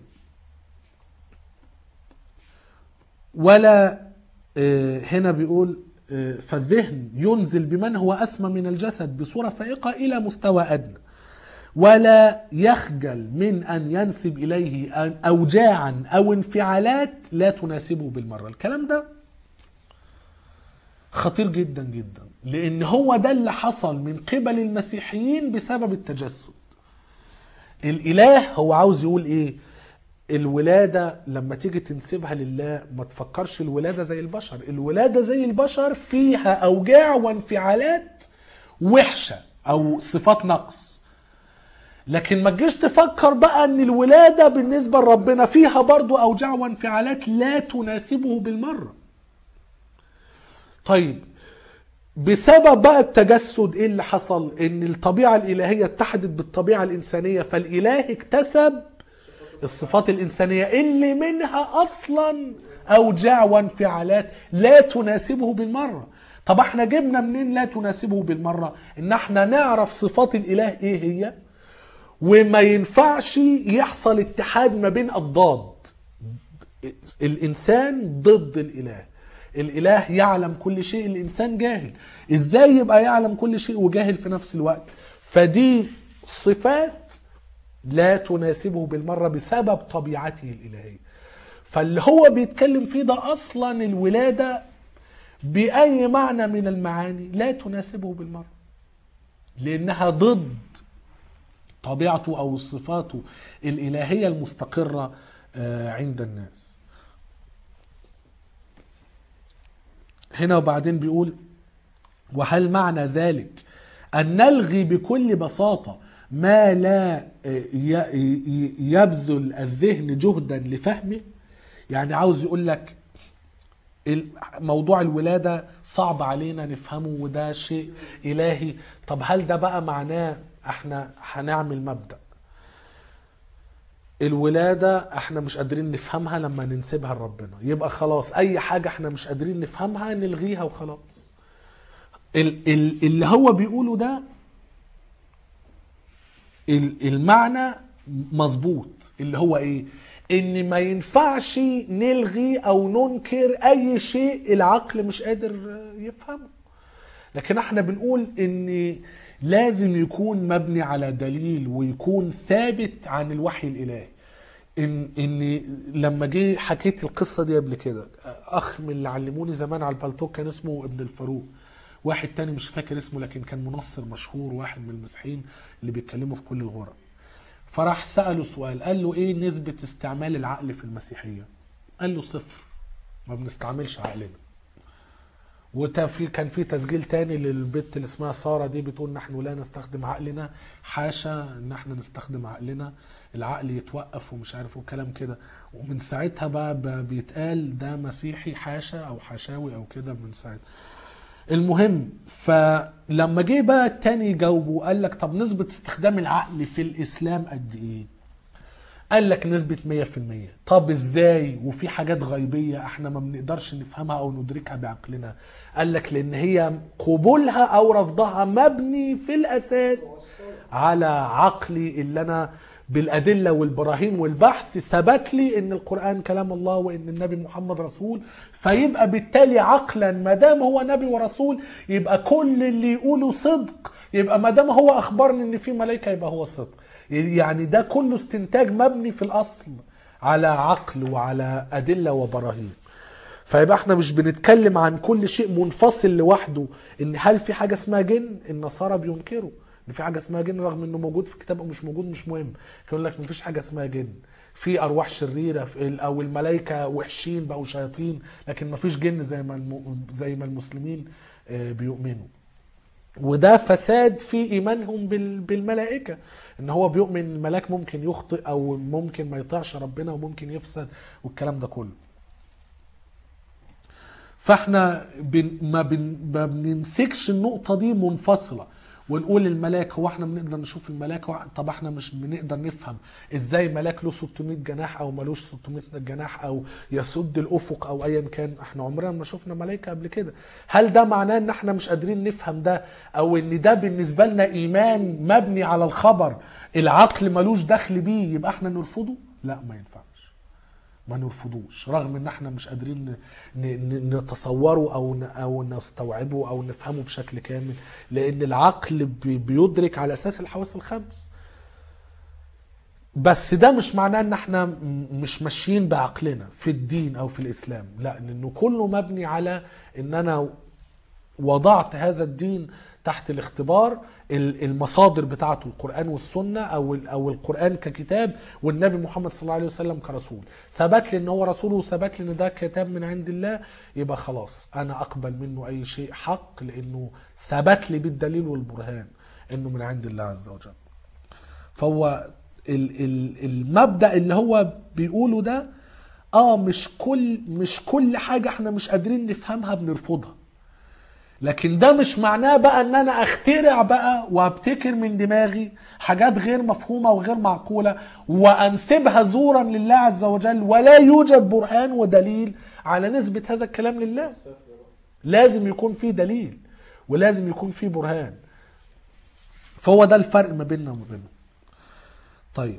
ولا آه، هنا بيقول آه، فالذهن ينزل بمن هو أسمى من الجسد بصورة فائقة إلى مستوى أدنى ولا يخجل من أن ينسب إليه أن- أوجاعا أو انفعالات لا تناسبه بالمرة الكلام ده خطير جدا جدا لأن هو ده اللي حصل من قبل المسيحيين بسبب التجسد الإله هو عاوز يقول إيه الولادة لما تيجي تنسبها لله ما تفكرش الولادة زي البشر الولادة زي البشر فيها أوجاع وانفعالات وحشة أو صفات نقص لكن ما تجيش تفكر بقى ان الولادة بالنسبة لربنا فيها برضو أوجاع وانفعالات لا تناسبه بالمرة طيب بسبب بقى التجسد ايه اللي حصل ان الطبيعة الالهية اتحدت بالطبيعة الانسانية فالاله اكتسب الصفات الانسانية اللي منها اصلا اوجاع وانفعالات لا تناسبه بالمرة طب احنا جبنا منين لا تناسبه بالمرة ان احنا نعرف صفات الاله ايه هي وما ينفعش يحصل اتحاد ما بين اضداد الانسان ضد الاله الاله يعلم كل شيء الانسان جاهل ازاي يبقى يعلم كل شيء وجاهل في نفس الوقت فدي صفات لا تناسبه بالمره بسبب طبيعته الالهيه فاللي هو بيتكلم فيه ده اصلا الولاده باي معنى من المعاني لا تناسبه بالمره لانها ضد طبيعته او صفاته الالهيه المستقره آه، عند الناس هنا وبعدين بيقول وهل معنى ذلك أن نلغي بكل بساطة ما لا ي- ي- يبذل الذهن جهدا لفهمه يعني عاوز يقول لك ال- موضوع الولادة صعب علينا نفهمه وده شيء إلهي طب هل ده بقى معناه احنا هنعمل مبدأ الولادة احنا مش قادرين نفهمها لما ننسبها لربنا يبقى خلاص اي حاجة احنا مش قادرين نفهمها نلغيها وخلاص ال- ال- اللي هو بيقوله ده ال- المعنى مظبوط اللي هو ايه ان ما ينفعش نلغي او ننكر اي شيء العقل مش قادر يفهمه لكن احنا بنقول ان لازم يكون مبني على دليل ويكون ثابت عن الوحي الالهي ان ان لما جه حكيت القصه دي قبل كده اخ من اللي علموني زمان على البلتوك كان اسمه ابن الفاروق واحد تاني مش فاكر اسمه لكن كان منصر مشهور واحد من المسيحيين اللي بيتكلموا في كل الغرب فراح سأله سؤال قال له ايه نسبة استعمال العقل في المسيحية قال له صفر ما بنستعملش عقلنا وفي كان في تسجيل تاني للبت اللي اسمها ساره دي بتقول نحن لا نستخدم عقلنا حاشا ان احنا نستخدم عقلنا العقل يتوقف ومش عارف وكلام كده ومن ساعتها بقى ب- بيتقال ده مسيحي حاشا او حشاوي او كده من ساعتها المهم فلما جه بقى التاني يجاوبه قال لك طب نسبة استخدام العقل في الاسلام قد ايه؟ قال لك نسبة 100% طب ازاي وفي حاجات غيبية احنا ما بنقدرش نفهمها او ندركها بعقلنا قال لك لان هي قبولها او رفضها مبني في الاساس على عقلي اللي انا بالادله والبراهين والبحث ثبت لي ان القران كلام الله وان النبي محمد رسول فيبقى بالتالي عقلا ما دام هو نبي ورسول يبقى كل اللي يقوله صدق يبقى ما دام هو اخبرني ان في ملائكه يبقى هو صدق يعني ده كله استنتاج مبني في الاصل على عقل وعلى ادله وبراهين فيبقى احنا مش بنتكلم عن كل شيء منفصل لوحده ان هل في حاجه اسمها جن النصارى بينكروا ان في حاجه اسمها جن رغم انه موجود في الكتاب او مش موجود مش مهم يقول لك مفيش حاجه اسمها جن في ارواح شريره في ال- او الملائكه وحشين بقوا شياطين لكن مفيش جن زي ما الم... زي ما المسلمين آه، بيؤمنوا وده فساد في ايمانهم بال- بالملائكه ان هو بيؤمن الملاك ممكن يخطئ او ممكن ما يطيعش ربنا وممكن يفسد والكلام ده كله فاحنا بن ما, بن ما بنمسكش النقطه دي منفصله ونقول الملاك هو احنا بنقدر نشوف الملاك هو- طب احنا مش بنقدر نفهم ازاي ملاك له 600 جناح او ملوش 600 جناح او يسد الافق او ايا كان احنا عمرنا ما شفنا ملائكه قبل كده هل ده معناه ان احنا مش قادرين نفهم ده او ان ده بالنسبه لنا ايمان مبني على الخبر العقل ملوش دخل بيه يبقى احنا نرفضه لا ما ينفعش ما نرفضوش رغم ان احنا مش قادرين ن- ن- نتصوره او ن- او نستوعبه او نفهمه بشكل كامل لان العقل بي- بيدرك على اساس الحواس الخمس بس ده مش معناه ان احنا م- مش ماشيين بعقلنا في الدين او في الاسلام لا لانه كله مبني على ان انا وضعت هذا الدين تحت الاختبار ال- المصادر بتاعته القرآن والسنة أو ال- أو القرآن ككتاب والنبي محمد صلى الله عليه وسلم كرسول ثبت لي إن هو رسول وثبت لي إن ده كتاب من عند الله يبقى خلاص أنا أقبل منه أي شيء حق لأنه ثبت لي بالدليل والبرهان إنه من عند الله عز وجل فهو ال- ال- المبدأ اللي هو بيقوله ده اه مش كل مش كل حاجة احنا مش قادرين نفهمها بنرفضها لكن ده مش معناه بقى ان انا اخترع بقى وابتكر من دماغي حاجات غير مفهومه وغير معقوله وانسبها زورا لله عز وجل ولا يوجد برهان ودليل على نسبه هذا الكلام لله لازم يكون في دليل ولازم يكون في برهان فهو ده الفرق ما بيننا وما بينهم طيب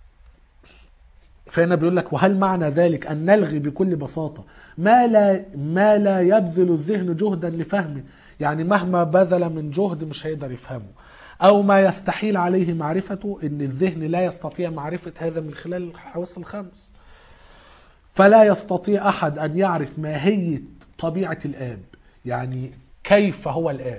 فهنا بيقول لك وهل معنى ذلك ان نلغي بكل بساطه ما لا ما لا يبذل الذهن جهدا لفهمه يعني مهما بذل من جهد مش هيقدر يفهمه او ما يستحيل عليه معرفته ان الذهن لا يستطيع معرفه هذا من خلال الحواس الخمس فلا يستطيع احد ان يعرف ماهيه طبيعه الاب يعني كيف هو الاب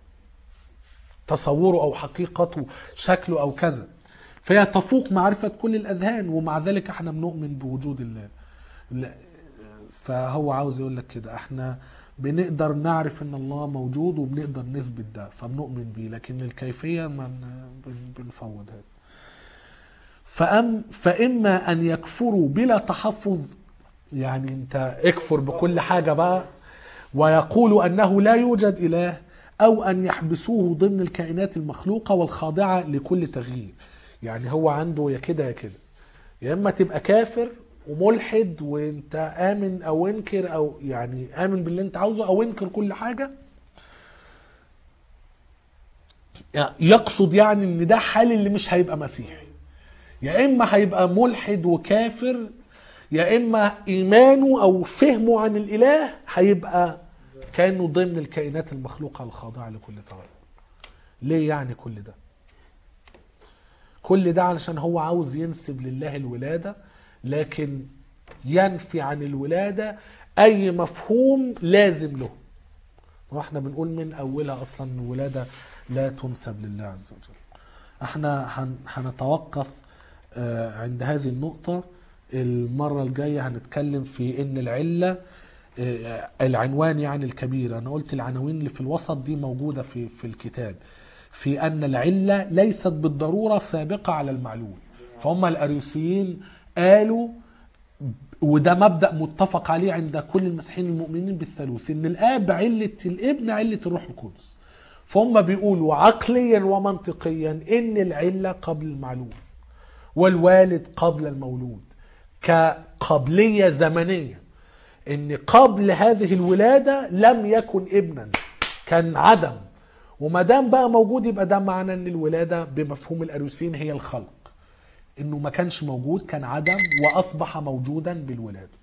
تصوره او حقيقته شكله او كذا فهي تفوق معرفة كل الأذهان ومع ذلك احنا بنؤمن بوجود الله لا- فهو عاوز يقول لك كده احنا بنقدر نعرف ان الله موجود وبنقدر نثبت ده فبنؤمن بيه لكن الكيفية ما بن- بن- بنفوض هذا فأم فإما أن يكفروا بلا تحفظ يعني أنت اكفر بكل حاجة بقى ويقول أنه لا يوجد إله أو أن يحبسوه ضمن الكائنات المخلوقة والخاضعة لكل تغيير يعني هو عنده يا كده يا كده يا إما تبقى كافر وملحد وانت آمن أو انكر أو يعني آمن باللي انت عاوزه أو انكر كل حاجة يقصد يعني ان ده حال اللي مش هيبقى مسيحي يا اما هيبقى ملحد وكافر يا اما ايمانه او فهمه عن الاله هيبقى كانه ضمن الكائنات المخلوقه الخاضعه لكل تغير ليه يعني كل ده كل ده علشان هو عاوز ينسب لله الولاده لكن ينفي عن الولاده اي مفهوم لازم له واحنا بنقول من اولها اصلا إن الولاده لا تنسب لله عز وجل احنا هن- هنتوقف آه، عند هذه النقطة المرة الجاية هنتكلم في ان العلة آه، العنوان يعني الكبير انا قلت العناوين اللي في الوسط دي موجودة في في الكتاب في ان العلة ليست بالضرورة سابقة على المعلول فهم الاريوسيين قالوا وده مبدا متفق عليه عند كل المسيحيين المؤمنين بالثالوث ان الاب عله الابن عله الروح القدس فهم بيقولوا عقليا ومنطقيا ان العله قبل المعلوم والوالد قبل المولود كقبليه زمنيه ان قبل هذه الولاده لم يكن ابنا كان عدم وما دام بقى موجود يبقى ده معنى ان الولاده بمفهوم الاريوسيين هي الخلق انه ما كانش موجود كان عدم واصبح موجودا بالولاده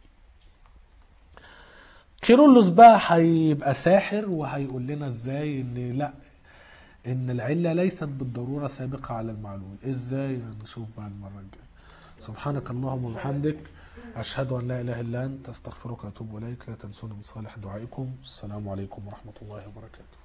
كيرلس بقى هيبقى ساحر وهيقول لنا ازاي ان لا ان العله ليست بالضروره سابقه على المعلول ازاي نشوف بقى المره الجايه سبحانك اللهم وبحمدك اشهد ان لا اله الا انت استغفرك واتوب اليك لا تنسوني من صالح دعائكم السلام عليكم ورحمه الله وبركاته